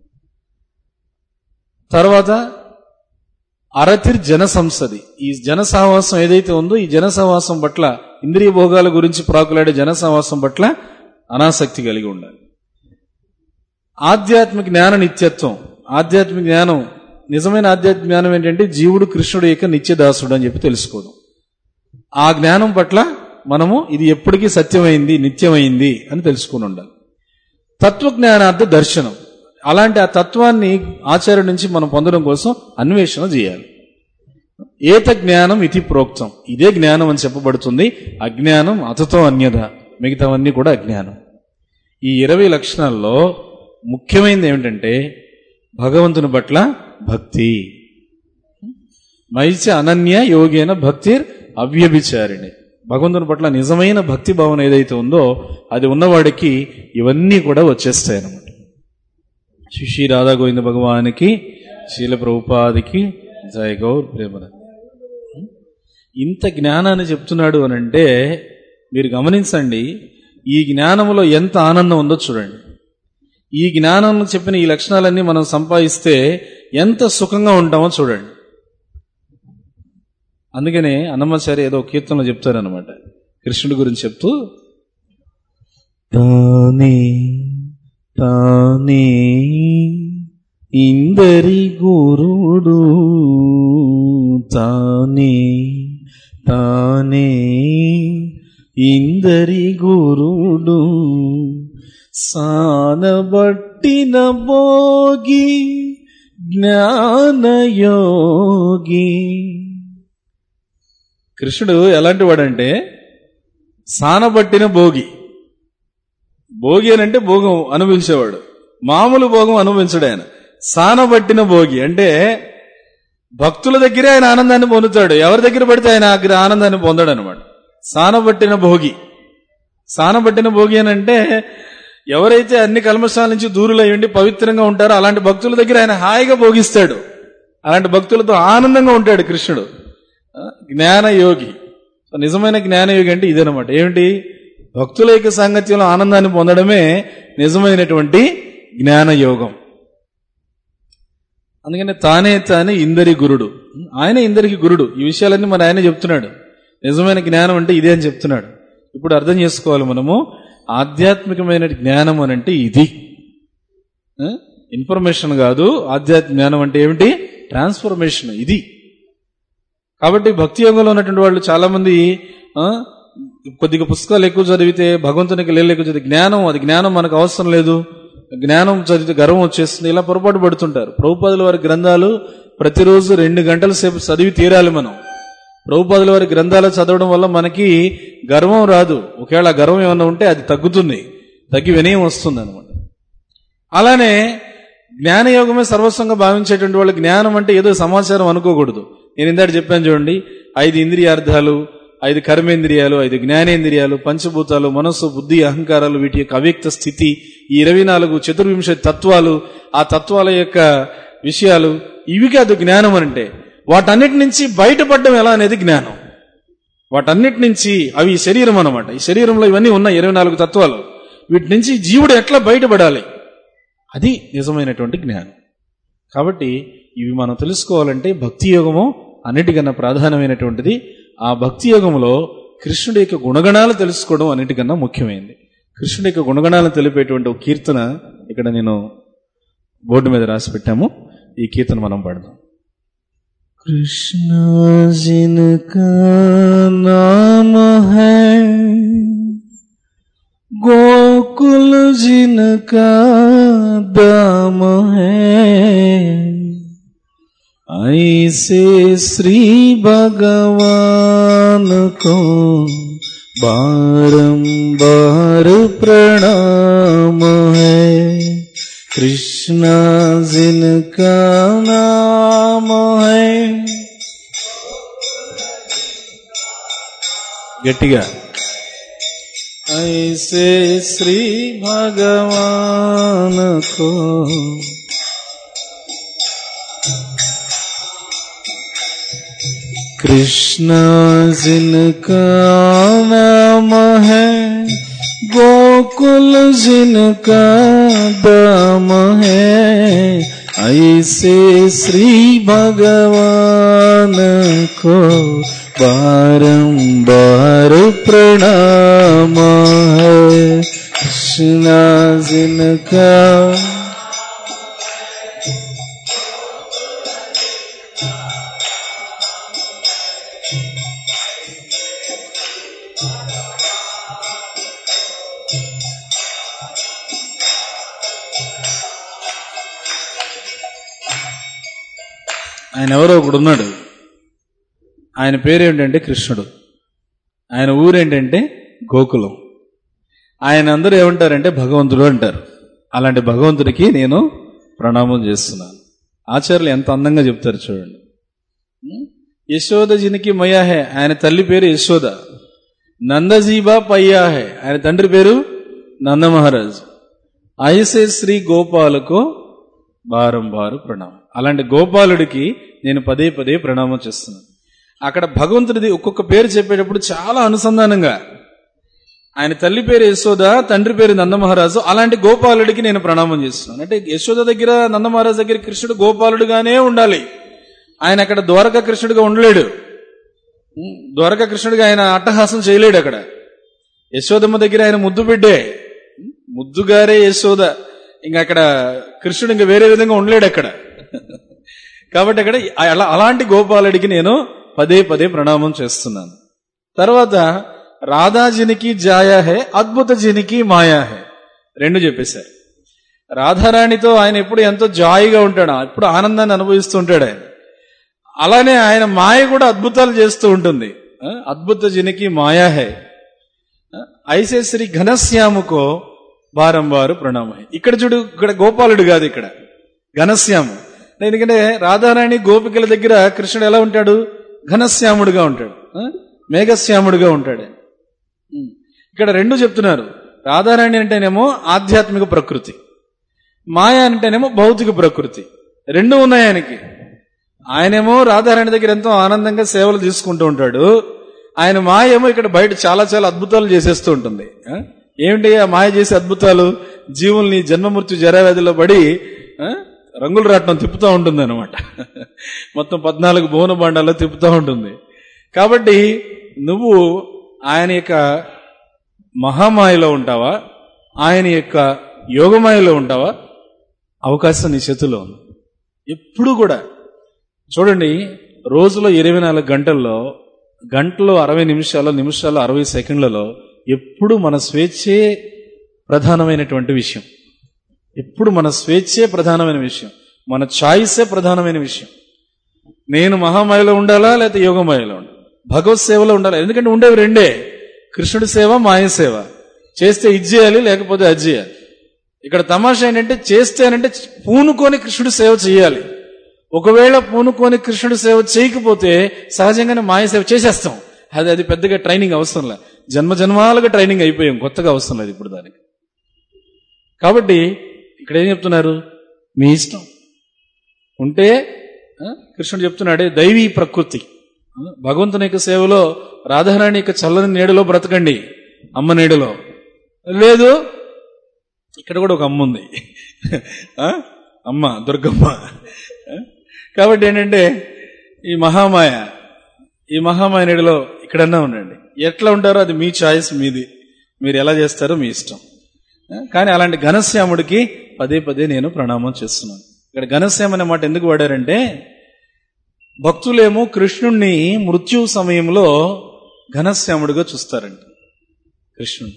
తర్వాత అరతిర్ జన సంసది ఈ జన సహవాసం ఏదైతే ఉందో ఈ జన సహవాసం పట్ల ఇంద్రియ భోగాల గురించి ప్రాకులాడే జన సహవాసం పట్ల అనాసక్తి కలిగి ఉండాలి ఆధ్యాత్మిక జ్ఞాన నిత్యత్వం ఆధ్యాత్మిక జ్ఞానం నిజమైన ఆధ్యాత్మిక జ్ఞానం ఏంటంటే జీవుడు కృష్ణుడు యొక్క నిత్యదాసుడు అని చెప్పి తెలుసుకోవడం ఆ జ్ఞానం పట్ల మనము ఇది ఎప్పటికీ సత్యమైంది నిత్యమైంది అని తెలుసుకుని ఉండాలి తత్వజ్ఞానార్థ దర్శనం అలాంటి ఆ తత్వాన్ని ఆచార్య నుంచి మనం పొందడం కోసం అన్వేషణ చేయాలి ఏత జ్ఞానం ఇది ప్రోక్తం ఇదే జ్ఞానం అని చెప్పబడుతుంది అజ్ఞానం అతతో అన్యద మిగతావన్నీ కూడా అజ్ఞానం ఈ ఇరవై లక్షణాల్లో ముఖ్యమైనది ఏమిటంటే భగవంతుని పట్ల భక్తి మైచ అనన్య యోగేన భక్తిర్ అవ్యభిచారిణి భగవంతుని పట్ల నిజమైన భక్తి భావన ఏదైతే ఉందో అది ఉన్నవాడికి ఇవన్నీ కూడా వచ్చేస్తాయి అన్నమాట శ్రీ శ్రీ రాధా గోవింద భగవానికి శీల ప్రభుపాదికి జయ గౌర్ ప్రేమన ఇంత జ్ఞానాన్ని చెప్తున్నాడు అని అంటే మీరు గమనించండి ఈ జ్ఞానంలో ఎంత ఆనందం ఉందో చూడండి ఈ జ్ఞానం చెప్పిన ఈ లక్షణాలన్నీ మనం సంపాదిస్తే ఎంత సుఖంగా ఉంటామో చూడండి అందుకనే అన్నమాచారి ఏదో కీర్తనలో చెప్తారనమాట కృష్ణుడి గురించి చెప్తూ తానే తానే ఇందరి గురుడు తానే తానే ఇందరి గురుడు సానబట్టిన భోగి జ్ఞానయోగి కృష్ణుడు ఎలాంటి వాడంటే సానబట్టిన భోగి భోగి అని అంటే భోగం అనుభవించేవాడు మామూలు భోగం అనుభవించడు ఆయన సానబట్టిన భోగి అంటే భక్తుల దగ్గరే ఆయన ఆనందాన్ని పొందుతాడు ఎవరి దగ్గర పడితే ఆయన ఆ ఆనందాన్ని పొందాడు అనమాట సానబట్టిన భోగి సానబట్టిన భోగి అని అంటే ఎవరైతే అన్ని కల్మశాల నుంచి దూరులై ఉండి పవిత్రంగా ఉంటారో అలాంటి భక్తుల దగ్గర ఆయన హాయిగా భోగిస్తాడు అలాంటి భక్తులతో ఆనందంగా ఉంటాడు కృష్ణుడు ఆ, జ్ఞానయోగి సో నిజమైన జ్ఞానయోగి అంటే ఇదనమాట ఏమిటి భక్తుల యొక్క సాంగత్యంలో ఆనందాన్ని పొందడమే నిజమైనటువంటి జ్ఞానయోగం అందుకని తానే తానే ఇందరి గురుడు ఆయన ఇందరికి గురుడు ఈ విషయాలన్నీ మన ఆయన చెప్తున్నాడు నిజమైన జ్ఞానం అంటే ఇదే అని చెప్తున్నాడు ఇప్పుడు అర్థం చేసుకోవాలి మనము ఆధ్యాత్మికమైన జ్ఞానం అని అంటే ఇది ఆ? ఇన్ఫర్మేషన్ కాదు ఆధ్యాత్మిక జ్ఞానం అంటే ఏమిటి ట్రాన్స్ఫర్మేషన్ ఇది కాబట్టి భక్తి యోగంలో ఉన్నటువంటి వాళ్ళు చాలా మంది ఆ, కొద్దిగా పుస్తకాలు ఎక్కువ చదివితే భగవంతునికి లేలు ఎక్కువ చదివి జ్ఞానం అది జ్ఞానం మనకు అవసరం లేదు జ్ఞానం చదివితే గర్వం వచ్చేస్తుంది ఇలా పొరపాటు పడుతుంటారు ప్రభుపాదుల వారి గ్రంథాలు ప్రతిరోజు రెండు గంటల సేపు చదివి తీరాలి మనం ప్రభుపాదుల వారి గ్రంథాలు చదవడం వల్ల మనకి గర్వం రాదు ఒకవేళ ఆ గర్వం ఏమన్నా ఉంటే అది తగ్గుతుంది తగ్గి వినయం వస్తుంది అనమాట అలానే జ్ఞానయోగమే సర్వస్వంగా భావించేటువంటి వాళ్ళు జ్ఞానం అంటే ఏదో సమాచారం అనుకోకూడదు నేను ఇందాక చెప్పాను చూడండి ఐదు ఇంద్రియార్థాలు ఐదు కర్మేంద్రియాలు ఐదు జ్ఞానేంద్రియాలు పంచభూతాలు మనస్సు బుద్ధి అహంకారాలు వీటి యొక్క అవ్యక్త స్థితి ఈ ఇరవై నాలుగు చతుర్వింశ తత్వాలు ఆ తత్వాల యొక్క విషయాలు ఇవి కాదు జ్ఞానం అంటే వాటన్నిటి నుంచి బయటపడడం ఎలా అనేది జ్ఞానం వాటన్నిటి నుంచి అవి ఈ శరీరం అన్నమాట ఈ శరీరంలో ఇవన్నీ ఉన్నాయి ఇరవై నాలుగు తత్వాలు వీటి నుంచి జీవుడు ఎట్లా బయటపడాలి అది నిజమైనటువంటి జ్ఞానం కాబట్టి ఇవి మనం తెలుసుకోవాలంటే భక్తి యోగము అన్నిటికన్నా ప్రాధాన్యమైనటువంటిది ఆ భక్తి యోగంలో కృష్ణుడి యొక్క గుణగణాలు తెలుసుకోవడం అన్నిటికన్నా ముఖ్యమైనది కృష్ణుడి యొక్క గుణగణాలను తెలిపేటువంటి ఒక కీర్తన ఇక్కడ నేను బోర్డు మీద రాసి పెట్టాము ఈ కీర్తన మనం పాడదాం కృష్ణ జినకా నామ హై गोकुल जिनका दाम है ऐसे श्री भगवान को बारंबार प्रणाम है कृष्ण जिनका नाम है గట్టిగా ऐसे श्री भगवान को कृष्ण जिनका नाम है गोकुल जिनका दाम है ऐसे श्री भगवान को बारंबार प्रणाम है कृष्णा जिनका ఆయన ఎవరో ఒకడు ఉన్నాడు ఆయన పేరు ఏంటంటే కృష్ణుడు ఆయన ఊరేంటంటే గోకులం ఆయన అందరూ ఏమంటారంటే భగవంతుడు అంటారు అలాంటి భగవంతుడికి నేను ప్రణామం చేస్తున్నాను ఆచార్యులు ఎంత అందంగా చెప్తారు చూడండి యశోద జినికి మయాహే ఆయన తల్లి పేరు యశోద నందజీబా పయ్యాహే ఆయన తండ్రి పేరు నందమహారాజ్ ఐసే శ్రీ గోపాలకు బారంబారు ప్రణామం అలాంటి గోపాలుడికి నేను పదే పదే ప్రణామం చేస్తున్నాను అక్కడ భగవంతుడిది ఒక్కొక్క పేరు చెప్పేటప్పుడు చాలా అనుసంధానంగా ఆయన తల్లి పేరు యశోద తండ్రి పేరు నందమహారాజు అలాంటి గోపాలుడికి నేను ప్రణామం చేస్తున్నాను అంటే యశోద దగ్గర నందమహారాజు దగ్గర కృష్ణుడు గోపాలుడుగానే ఉండాలి ఆయన అక్కడ ద్వారకా కృష్ణుడిగా ఉండలేడు ఉం, ద్వారకా కృష్ణుడిగా ఆయన అట్టహాసం చేయలేడు అక్కడ యశోదమ్మ దగ్గర ఆయన ముద్దు బిడ్డే ఉం, ముద్దుగారే యశోద ఇంకా అక్కడ కృష్ణుడు ఇంకా వేరే విధంగా ఉండలేడు అక్కడ కాబట్టి అక్కడ అలా అలాంటి గోపాలుడికి నేను పదే పదే ప్రణామం చేస్తున్నాను తర్వాత రాధాజినికి జాయా హే అద్భుత జినికి మాయా హే రెండు చెప్పేశారు రాధారాణితో ఆయన ఎప్పుడు ఎంతో జాయిగా ఉంటాడు ఎప్పుడు ఆనందాన్ని అనుభవిస్తూ ఉంటాడు ఆయన అలానే ఆయన మాయ కూడా అద్భుతాలు చేస్తూ ఉంటుంది ఆ, అద్భుత జనికి మాయా హై ఆ, ఐసే శ్రీ ఘనశ్యాముకో బారంబారు ప్రణామ హై. ఇక్కడ చూడు ఇక్కడ గోపాలుడు కాదు ఇక్కడ ఘనశ్యాము ఎందుకంటే రాధారాణి గోపికల దగ్గర కృష్ణుడు ఎలా ఉంటాడు ఘనశ్యాముడుగా ఉంటాడు ఆ, మేఘశ్యాముడుగా ఉంటాడు ఆయన. ఉం. ఇక్కడ రెండు చెప్తున్నారు రాధారాణి అంటేనేమో ఆధ్యాత్మిక ప్రకృతి మాయ అంటేనేమో భౌతిక ప్రకృతి రెండు ఉన్నాయి ఆయనకి ఆయనేమో రాధారాణి దగ్గర ఎంతో ఆనందంగా సేవలు తీసుకుంటూ ఉంటాడు ఆయన మాయ ఏమో ఇక్కడ బయట చాలా చాలా అద్భుతాలు చేసేస్తూ ఉంటుంది ఆ? ఏమిటి ఆ మాయ చేసే అద్భుతాలు జీవుల్ని జన్మమృత్యు జరావ్యాధిలో పడి ఆ? రంగులు రాటం తిప్పుతూ ఉంటుంది అనమాట మొత్తం పద్నాలుగు భువన బాండాల్లో తిప్పుతూ ఉంటుంది కాబట్టి నువ్వు ఆయన యొక్క మహామాయలో ఉంటావా ఆయన యొక్క యోగమాయలో ఉంటావా అవకాశం నీ చేతిలో ఉంది ఎప్పుడు కూడా చూడండి రోజులో ఇరవై నాలుగు గంటల్లో గంటలో అరవై నిమిషాలు నిమిషాలు అరవై సెకండ్లలో ఎప్పుడు మన స్వేచ్ఛే ప్రధానమైనటువంటి విషయం ఎప్పుడు మన స్వేచ్ఛే ప్రధానమైన విషయం మన ఛాయిసే ప్రధానమైన విషయం నేను మహామాయలో ఉండాలా లేకపోతే యోగమాయలో ఉండాలి భగవత్ సేవలో ఉండాలి ఎందుకంటే ఉండేవి రెండే కృష్ణుడి సేవ మాయ సేవ చేస్తే ఇది చేయాలి లేకపోతే అది చేయాలి ఇక్కడ తమాషా ఏంటంటే చేస్తేనంటే పూనుకొని కృష్ణుడి సేవ చేయాలి ఒకవేళ పూనుకొని కృష్ణుడి సేవ చేయకపోతే సహజంగానే మాయ సేవ చేసేస్తాం అది అది పెద్దగా ట్రైనింగ్ అవసరం లేదు జన్మ జన్మాలుగా ట్రైనింగ్ అయిపోయాం కొత్తగా అవసరం లేదు ఇప్పుడు దానికి కాబట్టి ఇక్కడ ఏం చెప్తున్నారు మీ ఇష్టం ఉంటే ఆ, కృష్ణుడు చెప్తున్నాడే దైవీ ప్రకృతి ఆ, భగవంతుని యొక్క సేవలో రాధారాణి యొక్క చల్లని నీడలో బ్రతకండి అమ్మ నీడలో లేదు ఇక్కడ కూడా ఒక అమ్మ ఉంది ఆ? అమ్మ దుర్గమ్మ ఆ? కాబట్టి ఏంటంటే ఈ మహామాయ ఈ మహామాయ నీడలో ఇక్కడన్నా ఉండండి ఎట్లా ఉంటారో అది మీ చాయిస్ మీది మీరు ఎలా చేస్తారో మీ ఇష్టం ఆ? కానీ అలాంటి ఘనశ్యాముడికి పదే పదే నేను ప్రణామం చేస్తున్నాను ఇక్కడ ఘనశ్యామ అనే మాట ఎందుకు వాడారంటే భక్తులేమో కృష్ణుణ్ణి మృత్యు సమయంలో ఘనశ్యాముడిగా చూస్తారంట కృష్ణుడు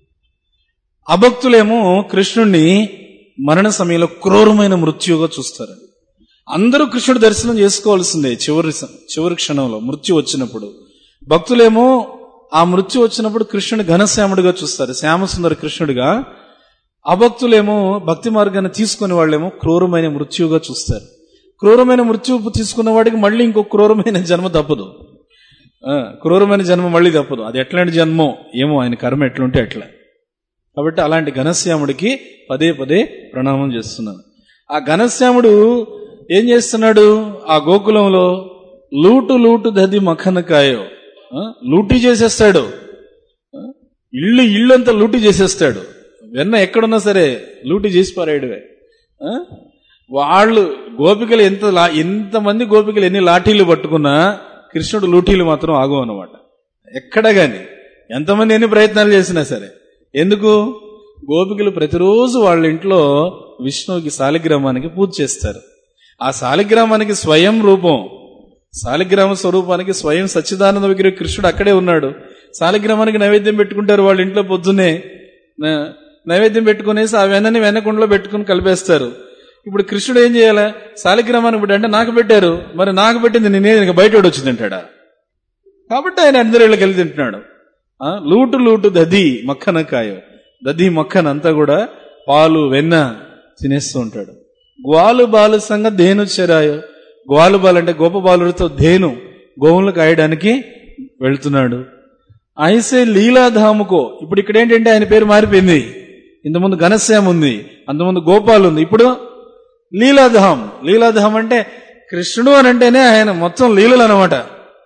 అభక్తులేమో కృష్ణుణ్ణి మరణ సమయంలో క్రూరమైన మృత్యుగా చూస్తారు అందరూ కృష్ణుడు దర్శనం చేసుకోవాల్సిందే చివరి స- చివరి క్షణంలో మృత్యు వచ్చినప్పుడు భక్తులేమో ఆ మృత్యు వచ్చినప్పుడు కృష్ణుడు ఘనశ్యాముడిగా చూస్తారు శ్యామసుందర కృష్ణుడిగా అభక్తులేమో భక్తి మార్గాన్ని తీసుకునే వాళ్ళేమో క్రూరమైన మృత్యుగా చూస్తారు క్రూరమైన మృత్యు తీసుకున్న వాడికి మళ్ళీ ఇంకో క్రూరమైన జన్మ తప్పదు ఆ, క్రూరమైన జన్మ మళ్ళీ తప్పదు అది ఎట్లాంటి జన్మో ఏమో ఆయన కర్మ ఎట్లుంటే ఎట్లా కాబట్టి అలాంటి ఘనశ్యాముడికి పదే పదే ప్రణామం చేస్తున్నాను ఆ ఘనశ్యాముడు ఏం చేస్తున్నాడు ఆ గోకులంలో లూటు లూటు దది మఖనకాయో ఆ, లూటీ చేసేస్తాడు ఆ, ఇల్లు ఇల్లు అంతా లూటీ చేసేస్తాడు వెన్న ఎక్కడున్నా సరే లూటీ చేసి పారాయడవే ఆ? వాళ్ళు గోపికలు ఎంత లా ఎంతమంది గోపికలు ఎన్ని లాఠీలు పట్టుకున్నా కృష్ణుడు లూటీలు మాత్రం ఆగు అనమాట ఎక్కడ గాని ఎంతమంది ఎన్ని ప్రయత్నాలు చేసినా సరే ఎందుకు గోపికలు ప్రతిరోజు వాళ్ళ ఇంట్లో విష్ణువుకి శాలిగ్రామానికి పూజ చేస్తారు ఆ శాలిగ్రామానికి స్వయం రూపం శాలిగ్రామ స్వరూపానికి స్వయం సచ్చిదానంద విగ్రహ కృష్ణుడు అక్కడే ఉన్నాడు శాలిగ్రామానికి నైవేద్యం పెట్టుకుంటారు వాళ్ళ ఇంట్లో పొద్దున్నే న- నైవేద్యం పెట్టుకునేసి ఆ వెన్నని వెన్నకుండలో పెట్టుకుని కలిపేస్తారు ఇప్పుడు కృష్ణుడు ఏం చేయాలి శాలిగ్రామానికి పెట్టి అంటే నాకు పెట్టారు మరి నాకు పెట్టింది నేనే ఇంకా బయట వచ్చింది అంటాడా కాబట్టి ఆయన అందరి ఇళ్ళకి వెళ్ళి తింటున్నాడు ఆ, లూటు లూటు దది మక్కనకాయ దది మక్కన అంతా కూడా పాలు వెన్న తినేస్తూ ఉంటాడు గ్వాలు బాలు సంగ ధేను చెరాయో గ్వాలు బాలు అంటే గోప బాలుడితో ధేను గోవులను కాయడానికి వెళ్తున్నాడు ఐసే లీలాధాముకో ఇప్పుడు ఇక్కడ ఏంటంటే ఆయన పేరు మారిపోయింది ఇంతకుముందు ఘనశ్యామ్ ఉంది అంతకుముందు గోపాల్ ఉంది ఇప్పుడు లీలాధామ్ లీలాధామ్ అంటే కృష్ణుడు అని అంటేనే ఆయన మొత్తం లీలలు అనమాట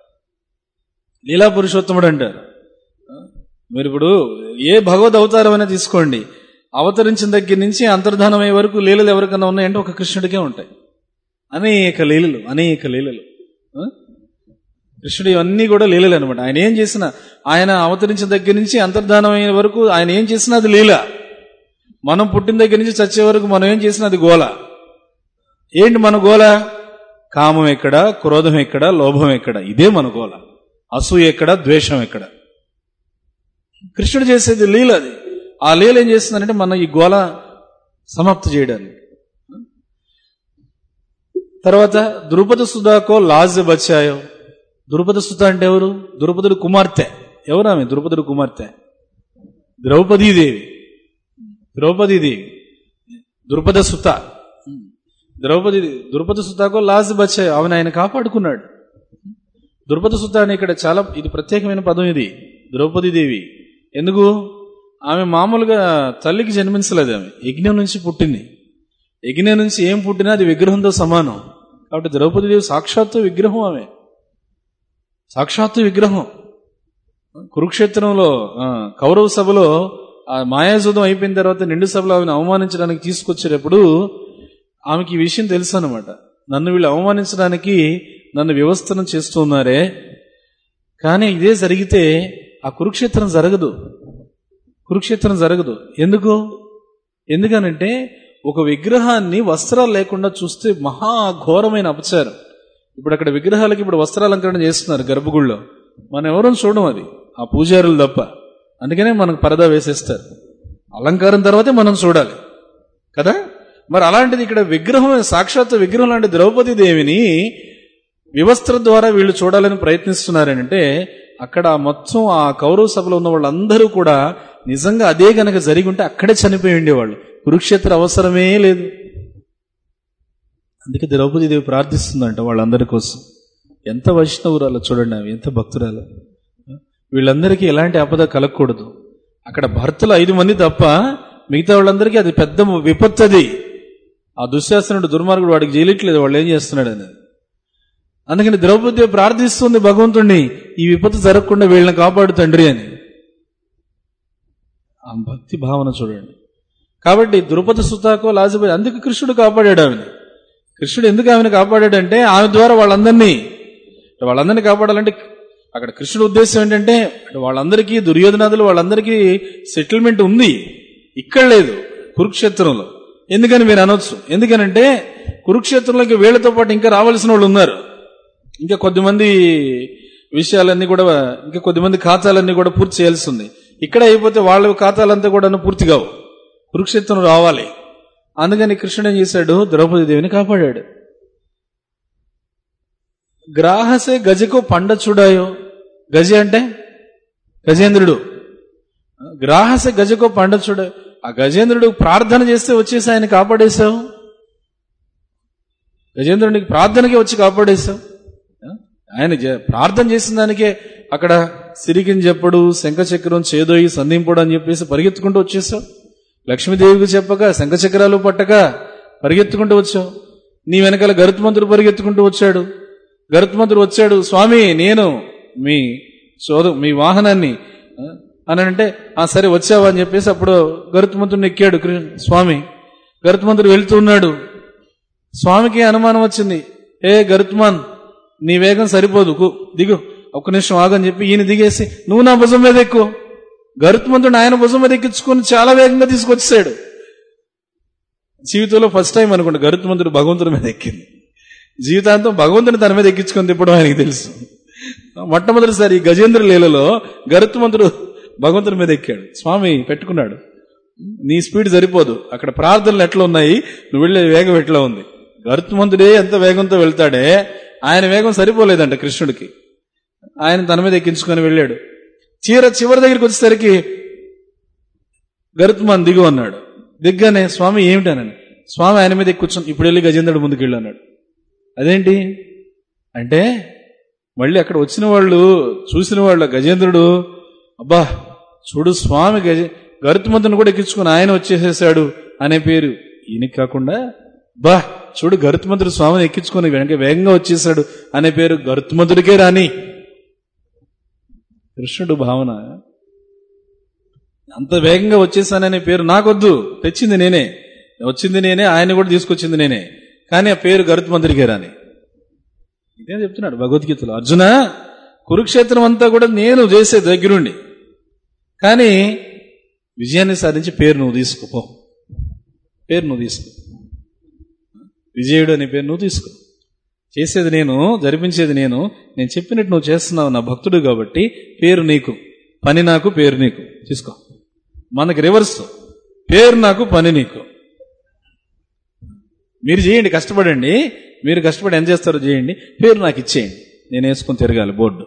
లీలా పురుషోత్తముడు అంటారు మీరు ఇప్పుడు ఏ భగవద్ అవతారం అయినా తీసుకోండి అవతరించిన దగ్గర నుంచి అంతర్ధానమయ్యే వరకు లీలలు ఎవరికైనా ఉన్నాయంటే ఒక కృష్ణుడికే ఉంటాయి అనేక లీలలు అనేక లీలలు ఆ? కృష్ణుడు ఇవన్నీ కూడా లీలలు అనమాట ఆయన ఏం చేసినా ఆయన అవతరించిన దగ్గర నుంచి అంతర్ధానం అయ్యే వరకు ఆయన ఏం చేసినా అది లీల మనం పుట్టిన దగ్గర నుంచి చచ్చే వరకు మనం ఏం చేసినా అది గోల ఏంటి మన గోల కామం ఎక్కడ క్రోధం ఎక్కడ లోభం ఎక్కడ ఇదే మన గోల అసూయ ఎక్కడ ద్వేషం ఎక్కడ కృష్ణుడు చేసేది లీల అది ఆ లీల ఏం చేస్తుందంటే మన ఈ గోల సమాప్తి చేయడానికి తర్వాత ద్రుపద సుధాకో లాజ్ బచాయో ద్రుపద సుధ అంటే ఎవరు ద్రుపదుడు కుమార్తె ఎవరు ఆమె ద్రుపదుడు కుమార్తె ద్రౌపదీదేవి ద్రౌపదీదేవి ద్రుపద సుత ద్రౌపది ద్రుపద సుతాకో లాజ్ బచాయో ఆమెను ఆయన కాపాడుకున్నాడు ద్రుపద సుత అని ఇక్కడ చాలా ఇది ప్రత్యేకమైన పదం ఇది ద్రౌపదీదేవి ఎందుకు ఆమె మామూలుగా తల్లికి జన్మించలేదు ఆమె యజ్ఞం నుంచి పుట్టింది యజ్ఞం నుంచి ఏం పుట్టినా అది విగ్రహంతో సమానం కాబట్టి ద్రౌపదీదేవి సాక్షాత్తు విగ్రహం ఆమె సాక్షాత్తు విగ్రహం కురుక్షేత్రంలో ఆ, కౌరవ సభలో ఆ మాయాజూదం అయిపోయిన తర్వాత నిండు సభలో ఆమెను అవమానించడానికి తీసుకొచ్చేటప్పుడు ఆమెకి ఈ విషయం తెలుసు అనమాట నన్ను వీళ్ళు అవమానించడానికి నన్ను వ్యవస్థను చేస్తున్నారే కానీ ఇదే జరిగితే ఆ కురుక్షేత్రం జరగదు కురుక్షేత్రం జరగదు ఎందుకు ఎందుకనంటే ఒక విగ్రహాన్ని వస్త్రాలు లేకుండా చూస్తే మహా ఘోరమైన అపచారం ఇప్పుడు అక్కడ విగ్రహాలకి ఇప్పుడు వస్త్రాలంకరణ చేస్తున్నారు గర్భగుడిలో మనం ఎవరూ చూడడం అది ఆ పూజారులు తప్ప అందుకనే మనకు పరదా వేసేస్తారు అలంకారం తర్వాతే మనం చూడాలి కదా మరి అలాంటిది ఇక్కడ విగ్రహం సాక్షాత్ విగ్రహం లాంటి ద్రౌపది దేవిని వివస్త్ర ద్వారా వీళ్ళు చూడాలని ప్రయత్నిస్తున్నారంటే అక్కడ మొత్తం ఆ కౌరవ సభలో ఉన్న వాళ్ళందరూ కూడా నిజంగా అదే గనక జరిగి ఉంటే అక్కడే చనిపోయి ఉండేవాళ్ళు కురుక్షేత్ర అవసరమే లేదు అందుకే ద్రౌపది దేవి ప్రార్థిస్తుందంట వాళ్ళందరి కోసం ఎంత వైష్ణవురాలో చూడండి ఆమె ఎంత భక్తురాలు వీళ్ళందరికీ ఎలాంటి ఆపద కలగకూడదు అక్కడ భర్తలు ఐదు మంది తప్ప మిగతా వాళ్ళందరికీ అది పెద్ద విపత్తు అది ఆ దుశ్శాసనుడు దుర్మార్గుడు వాడికి జైలిట్లేదు వాళ్ళు ఏం చేస్తున్నాడు అనేది అందుకని ద్రౌపది ప్రార్థిస్తుంది భగవంతుణ్ణి ఈ విపత్తు జరగకుండా వీళ్ళని కాపాడు తండ్రి అని ఆ భక్తి భావన చూడండి కాబట్టి ద్రుపద సుతాకో లాజబై అందుకు కృష్ణుడు కాపాడాడు ఆమెని కృష్ణుడు ఎందుకు ఆమెను కాపాడాడంటే ఆమె ద్వారా వాళ్ళందరినీ వాళ్ళందరినీ కాపాడాలంటే అక్కడ కృష్ణుడు ఉద్దేశం ఏంటంటే వాళ్ళందరికీ దుర్యోధనాదులు వాళ్ళందరికీ సెటిల్మెంట్ ఉంది ఇక్కడ లేదు కురుక్షేత్రంలో ఎందుకని మీరు అనొచ్చు ఎందుకనంటే కురుక్షేత్రంలోకి వీళ్ళతో పాటు ఇంకా రావాల్సిన వాళ్ళు ఉన్నారు ఇంకా కొద్దిమంది విషయాలన్నీ కూడా ఇంకా కొద్దిమంది ఖాతాలన్నీ కూడా పూర్తి చేయాల్సి ఉంది ఇక్కడ అయిపోతే వాళ్ళ ఖాతాలంతా కూడా పూర్తి కావు కురుక్షేత్రం రావాలి అందుకని కృష్ణుడు ఏం చేశాడు ద్రౌపది దేవిని కాపాడాడు గ్రాహసే గజకు పండ చూడాయో గజ అంటే గజేంద్రుడు గ్రాహసే గజకో పండ చూడ ఆ గజేంద్రుడు ప్రార్థన చేస్తే వచ్చేసి ఆయన కాపాడేశావు గజేంద్రుడికి ప్రార్థనకి వచ్చి కాపాడేశావు ఆయన జ- ప్రార్థన చేసిన దానికే అక్కడ సిరికిని చెప్పడు శంఖచక్రం చేదోయి సంధింపుడు అని చెప్పేసి పరిగెత్తుకుంటూ వచ్చేసావు లక్ష్మీదేవికి చెప్పక శంఖచక్రాలు పట్టక పరిగెత్తుకుంటూ వచ్చావు నీ వెనకాల గరుత్మంతుడు పరిగెత్తుకుంటూ వచ్చాడు గరుత్మంతుడు వచ్చాడు స్వామి నేను మీ సోద మీ వాహనాన్ని ఆ, అని అంటే ఆ సరే వచ్చావా అని చెప్పేసి అప్పుడు గరుత్మంతుడిని ఎక్కాడు కృ- స్వామి గరుత్మంతుడు వెళ్తూ ఉన్నాడు స్వామికి అనుమానం వచ్చింది ఏ గరుత్మాన్ నీ వేగం సరిపోదు కు- దిగు ఒక్క నిమిషం ఆగని చెప్పి ఈయన దిగేసి నువ్వు నా భుజం మీద ఎక్కువ గరుత్మంతుడు ఆయన భుజం మీద ఎక్కించుకొని చాలా వేగంగా తీసుకొచ్చాడు జీవితంలో ఫస్ట్ టైం అనుకుంటా గరుత్మంతుడు భగవంతుడి మీద ఎక్కింది జీవితాంతం భగవంతుని తన మీద ఎక్కించుకొని తిప్పడం ఆయనకి తెలుసు మొట్టమొదటిసారి ఈ గజేంద్ర లీలలో గరుత్మంతుడు భగవంతుడి మీద ఎక్కాడు స్వామి పెట్టుకున్నాడు నీ స్పీడ్ సరిపోదు అక్కడ ప్రార్థనలు ఎట్లా ఉన్నాయి నువ్వు వెళ్ళే వేగం ఎట్లా ఉంది గరుత్మంతుడే ఎంత వేగంతో వెళ్తాడే ఆయన వేగం సరిపోలేదంట కృష్ణుడికి ఆయన తన మీద ఎక్కించుకొని వెళ్ళాడు చీర చివరి దగ్గరికి వచ్చేసరికి గరుత్మాన్ దిగు అన్నాడు దిగ్గానే స్వామి ఏమిటానని స్వామి ఆయన మీద కూర్చొని ఇప్పుడు వెళ్ళి గజేంద్రుడు ముందుకు వెళ్ళు అన్నాడు అదేంటి అంటే మళ్ళీ అక్కడ వచ్చిన వాళ్ళు చూసిన వాళ్ళు గజేంద్రుడు అబ్బా చూడు స్వామి గజ గరుత్మంతుని కూడా ఎక్కించుకుని ఆయన వచ్చేసేసాడు అనే పేరు ఈయనకి కాకుండా బా చూడు గరుత్మంతుడు స్వామిని ఎక్కించుకొని వెనక వేగంగా వచ్చేసాడు అనే పేరు గరుత్మంతుడికే రాని కృష్ణుడు భావన అంత వేగంగా వచ్చేసాననే పేరు నాకొద్దు తెచ్చింది నేనే వచ్చింది నేనే ఆయన కూడా తీసుకొచ్చింది నేనే కానీ ఆ పేరు గరుత్మంతుడికే రాని ఇదే చెప్తున్నాడు భగవద్గీతలో అర్జున కురుక్షేత్రం అంతా కూడా నేను చేసే దగ్గరుండి కానీ విజయాన్ని సాధించి పేరు నువ్వు తీసుకోపో పేరు నువ్వు తీసుకో విజయుడు అనే పేరు నువ్వు తీసుకో చేసేది నేను జరిపించేది నేను నేను చెప్పినట్టు నువ్వు చేస్తున్నావు నా భక్తుడు కాబట్టి పేరు నీకు పని నాకు పేరు నీకు తీసుకో మనకి రివర్స్ పేరు నాకు పని నీకు మీరు చేయండి కష్టపడండి మీరు కష్టపడి ఎంత చేస్తారో చేయండి పేరు నాకు ఇచ్చేయండి నేను వేసుకొని తిరగాలి బోర్డు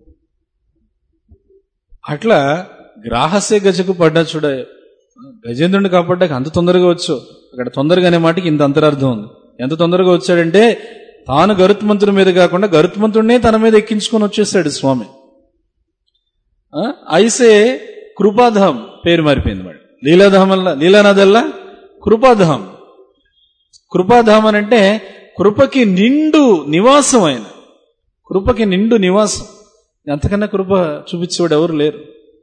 అట్లా గ్రాహస్య గజకు పడ్డా చూడ గజేంద్రుడిని కాపాడ్డాక అంత తొందరగా వచ్చు అక్కడ తొందరగా అనే మాటకి ఇంత అంతరార్థం ఉంది ఎంత తొందరగా వచ్చాడంటే తాను గరుత్మంతుడి మీద కాకుండా గరుత్మంతుడినే తన మీద ఎక్కించుకొని వచ్చేసాడు స్వామి ఆ? ఐసే కృపాధాం పేరు మారిపోయింది మరి లీలాధాం వల్ల లీలానాథల్లా కృపాధాం కృపాధాం అని అంటే కృపకి నిండు నివాసం ఆయన కృపకి నిండు నివాసం అంతకన్నా కృప చూపించేవాడు ఎవరు లేరు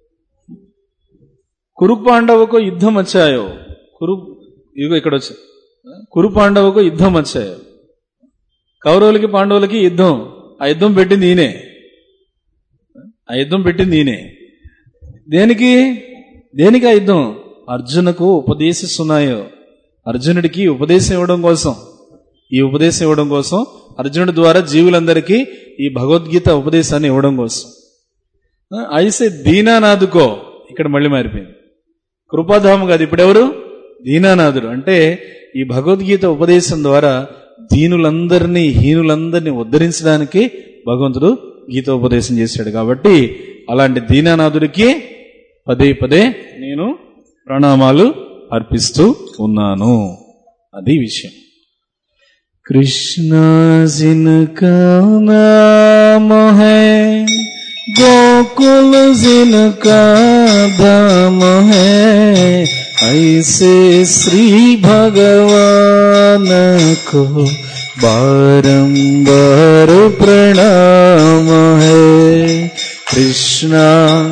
కురు పాండవకు యుద్ధం వచ్చాయో కురు ఇదిగో ఇక్కడ వచ్చా కురు పాండవకు యుద్ధం వచ్చాయో కౌరవులకి పాండవులకి యుద్ధం ఆ యుద్ధం పెట్టింది ఈయనే ఆ యుద్ధం పెట్టింది ఈయనే దేనికి దేనికి ఆ యుద్ధం అర్జునకు ఉపదేశిస్తున్నాయో అర్జునుడికి ఉపదేశం ఇవ్వడం కోసం ఈ ఉపదేశం ఇవ్వడం కోసం అర్జునుడి ద్వారా జీవులందరికీ ఈ భగవద్గీత ఉపదేశాన్ని ఇవ్వడం కోసం ఆ, ఐసే దీనానాథుకో ఇక్కడ మళ్ళీ మారిపోయింది కృపాధాము కాదు ఇప్పుడెవరు దీనానాథుడు అంటే ఈ భగవద్గీత ఉపదేశం ద్వారా దీనులందరినీ హీనులందరినీ ఉద్ధరించడానికి భగవంతుడు గీతోపదేశం చేశాడు కాబట్టి అలాంటి దీనానాథుడికి పదే పదే నేను ప్రణామాలు అర్పిస్తూ ఉన్నాను అది విషయం కృష్ణ జినకా నామ హై गोकुल जिनका धाम है ऐसे श्री भगवान को बारंबार प्रणाम है कृष्णा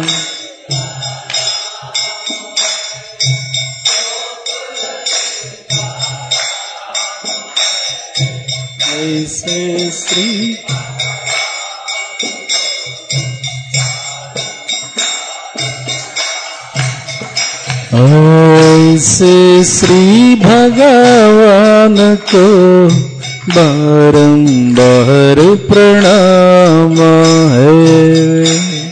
ऐसे श्री ऐसे श्री भगवान को बारंबार प्रणाम है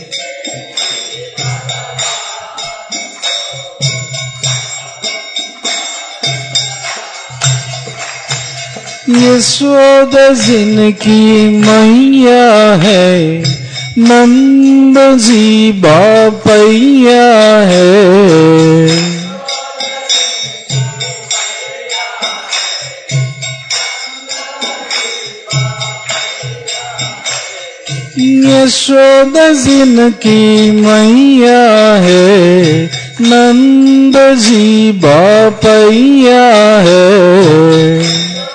यशोद जिनकी मैया है नंद जी बापैया है यशोद जिनकी मैया है नंद जी बापैया है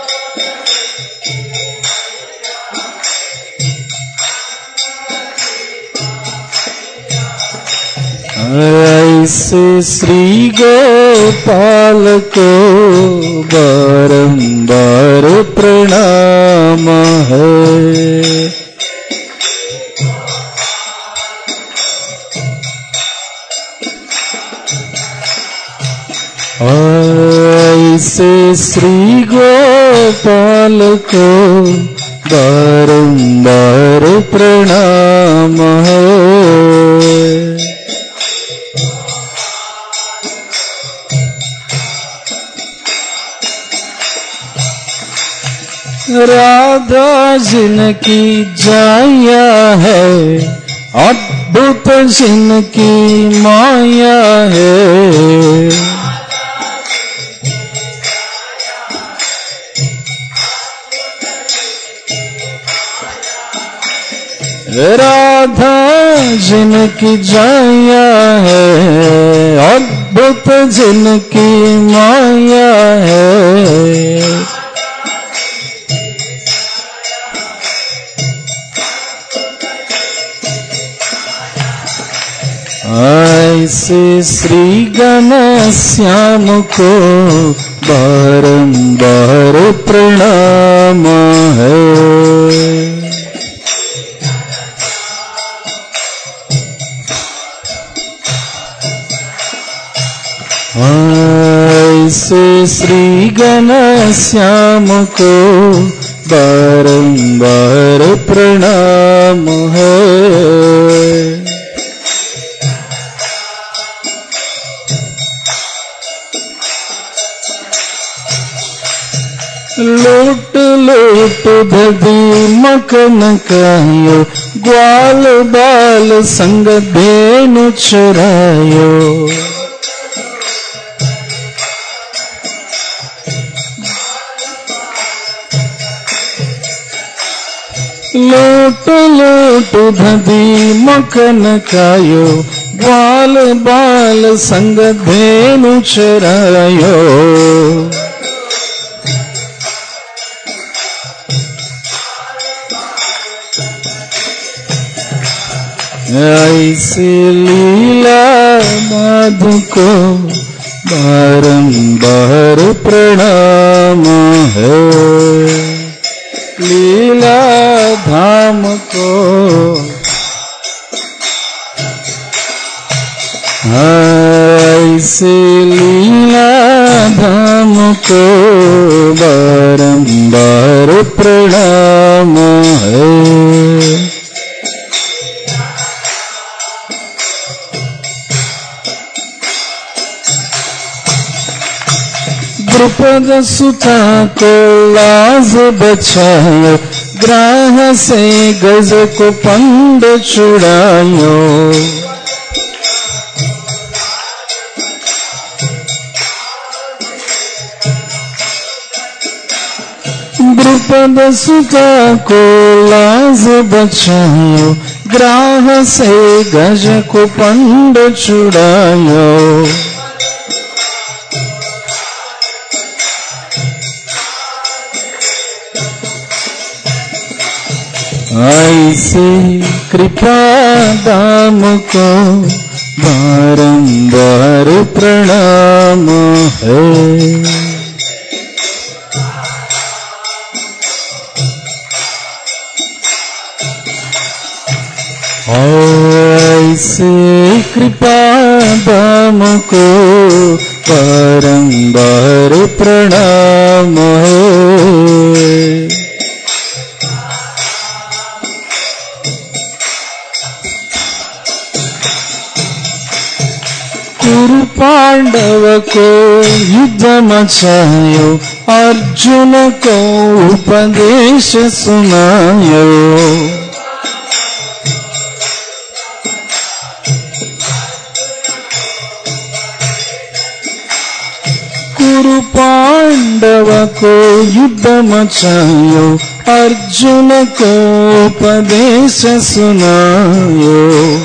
ऐसे श्री गोपाल को बारंबार प्रणाम है ऐसे श्री गोपाल को बारंबार प्रणाम है राधा जिनकी जाया है अद्भुत जिनकी माया है राधा जिनकी जाया है अद्भुत जिनकी माया है ऐसे श्री गण श्याम को बारंबार प्रणाम है ऐसे श्री गण श्याम को बारंबार प्रणाम है लोट दधी मखन कायो ग्वाल बाल संग धेनु चरायो लोट लोट दधी मखन कायो ग्वाल बाल संग धेनु चरायो ऐसे लीला माधु को बारंबार प्रणाम है लीला धाम को ऐसे लीला धाम को बारंबार प्रणाम है द्रुपद सुता को लाज बचायो ग्राह से गज को पंड छुड़ायो द्रुपद सुता को लाज बचायो ग्राह से गज को पंड छुड़ायो ऐसे कृपा दाम को बारंबार प्रणाम है ऐसे कृपा दाम को बारंबार प्रणाम है कुरु पांडव को युद्ध मचायो अर्जुन को उपदेश सुनायो कुरु पांडव को युद्ध मचायो अर्जुन को उपदेश सुनायो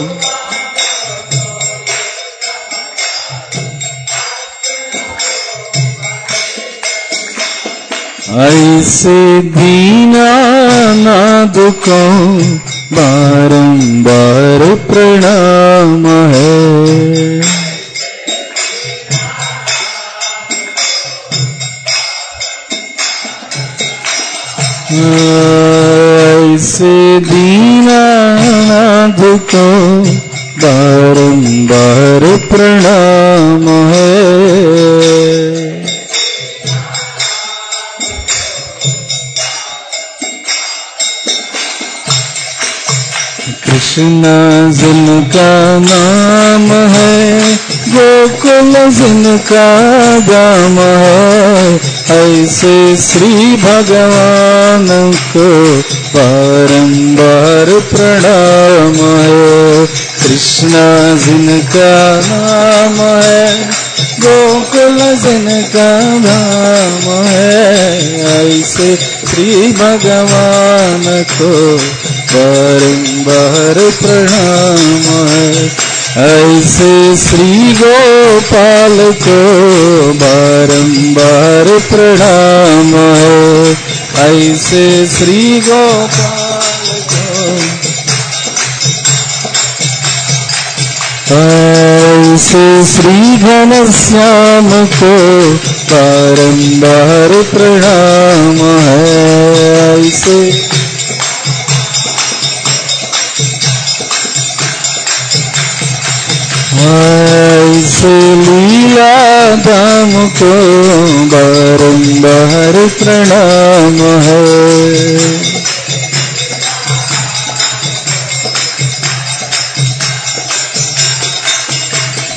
ऐसे दीना नाद को बारंबार प्रणाम है ऐसे दीना नाद को बारंबार प्रणाम है कृष्णा जिनका नाम है गोकुल जिनका दाम है ऐसे श्री भगवान को बारंबार प्रणाम है कृष्णा जिनका नाम है गोकुल जिनका धाम है ऐसे श्री भगवान को बारंबार प्रणाम है ऐसे श्री गोपाल को बारंबार प्रणाम है ऐसे श्री गोपाल को ऐसे श्री घनश्याम को बारंबार प्रणाम है ऐसे ऐसे लीला दाम को बारंबार प्रणाम है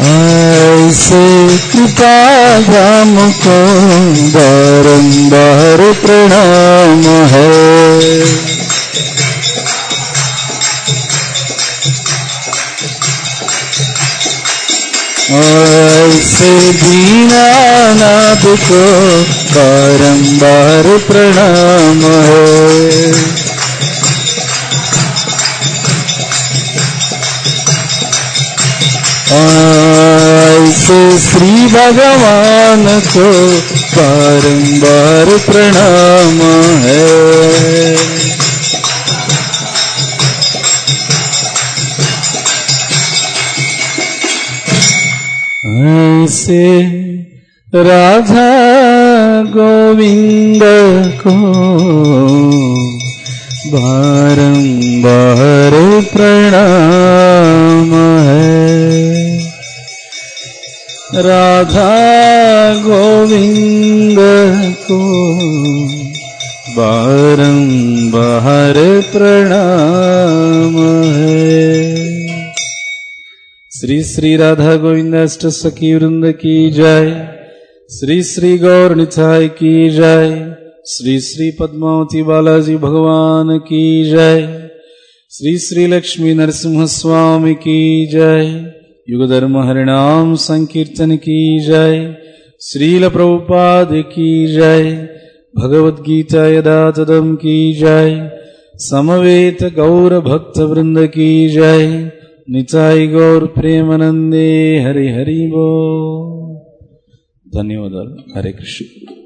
ऐसे कृपा हमको बारंबार प्रणाम है ऐसे दीनानाथ को बारंबार प्रणाम है ऐसे श्री भगवान को बारंबार प्रणाम है ऐसे राधा गोविंद को बारंबार प्रणाम है राधा गोविंद को बारंबार प्रणाम है श्री श्री राधा गोविंद अष्ट सखी वृंद की जय श्री श्री गौर निथाय की जय श्री श्री पद्मावती बालाजी भगवान की जय श्री श्री लक्ष्मी नरसिंह स्वामी की जय युग धर्म हरिणाम संकीर्तन की जय श्रील प्रभुपाद की जय भगवद गीता यदा तदम की जय समवेत गौर भक्त वृंद की जय నితాయి గౌర్ ప్రేమనందే హరి హరి బో ధన్యవాదాలు హరే కృష్ణ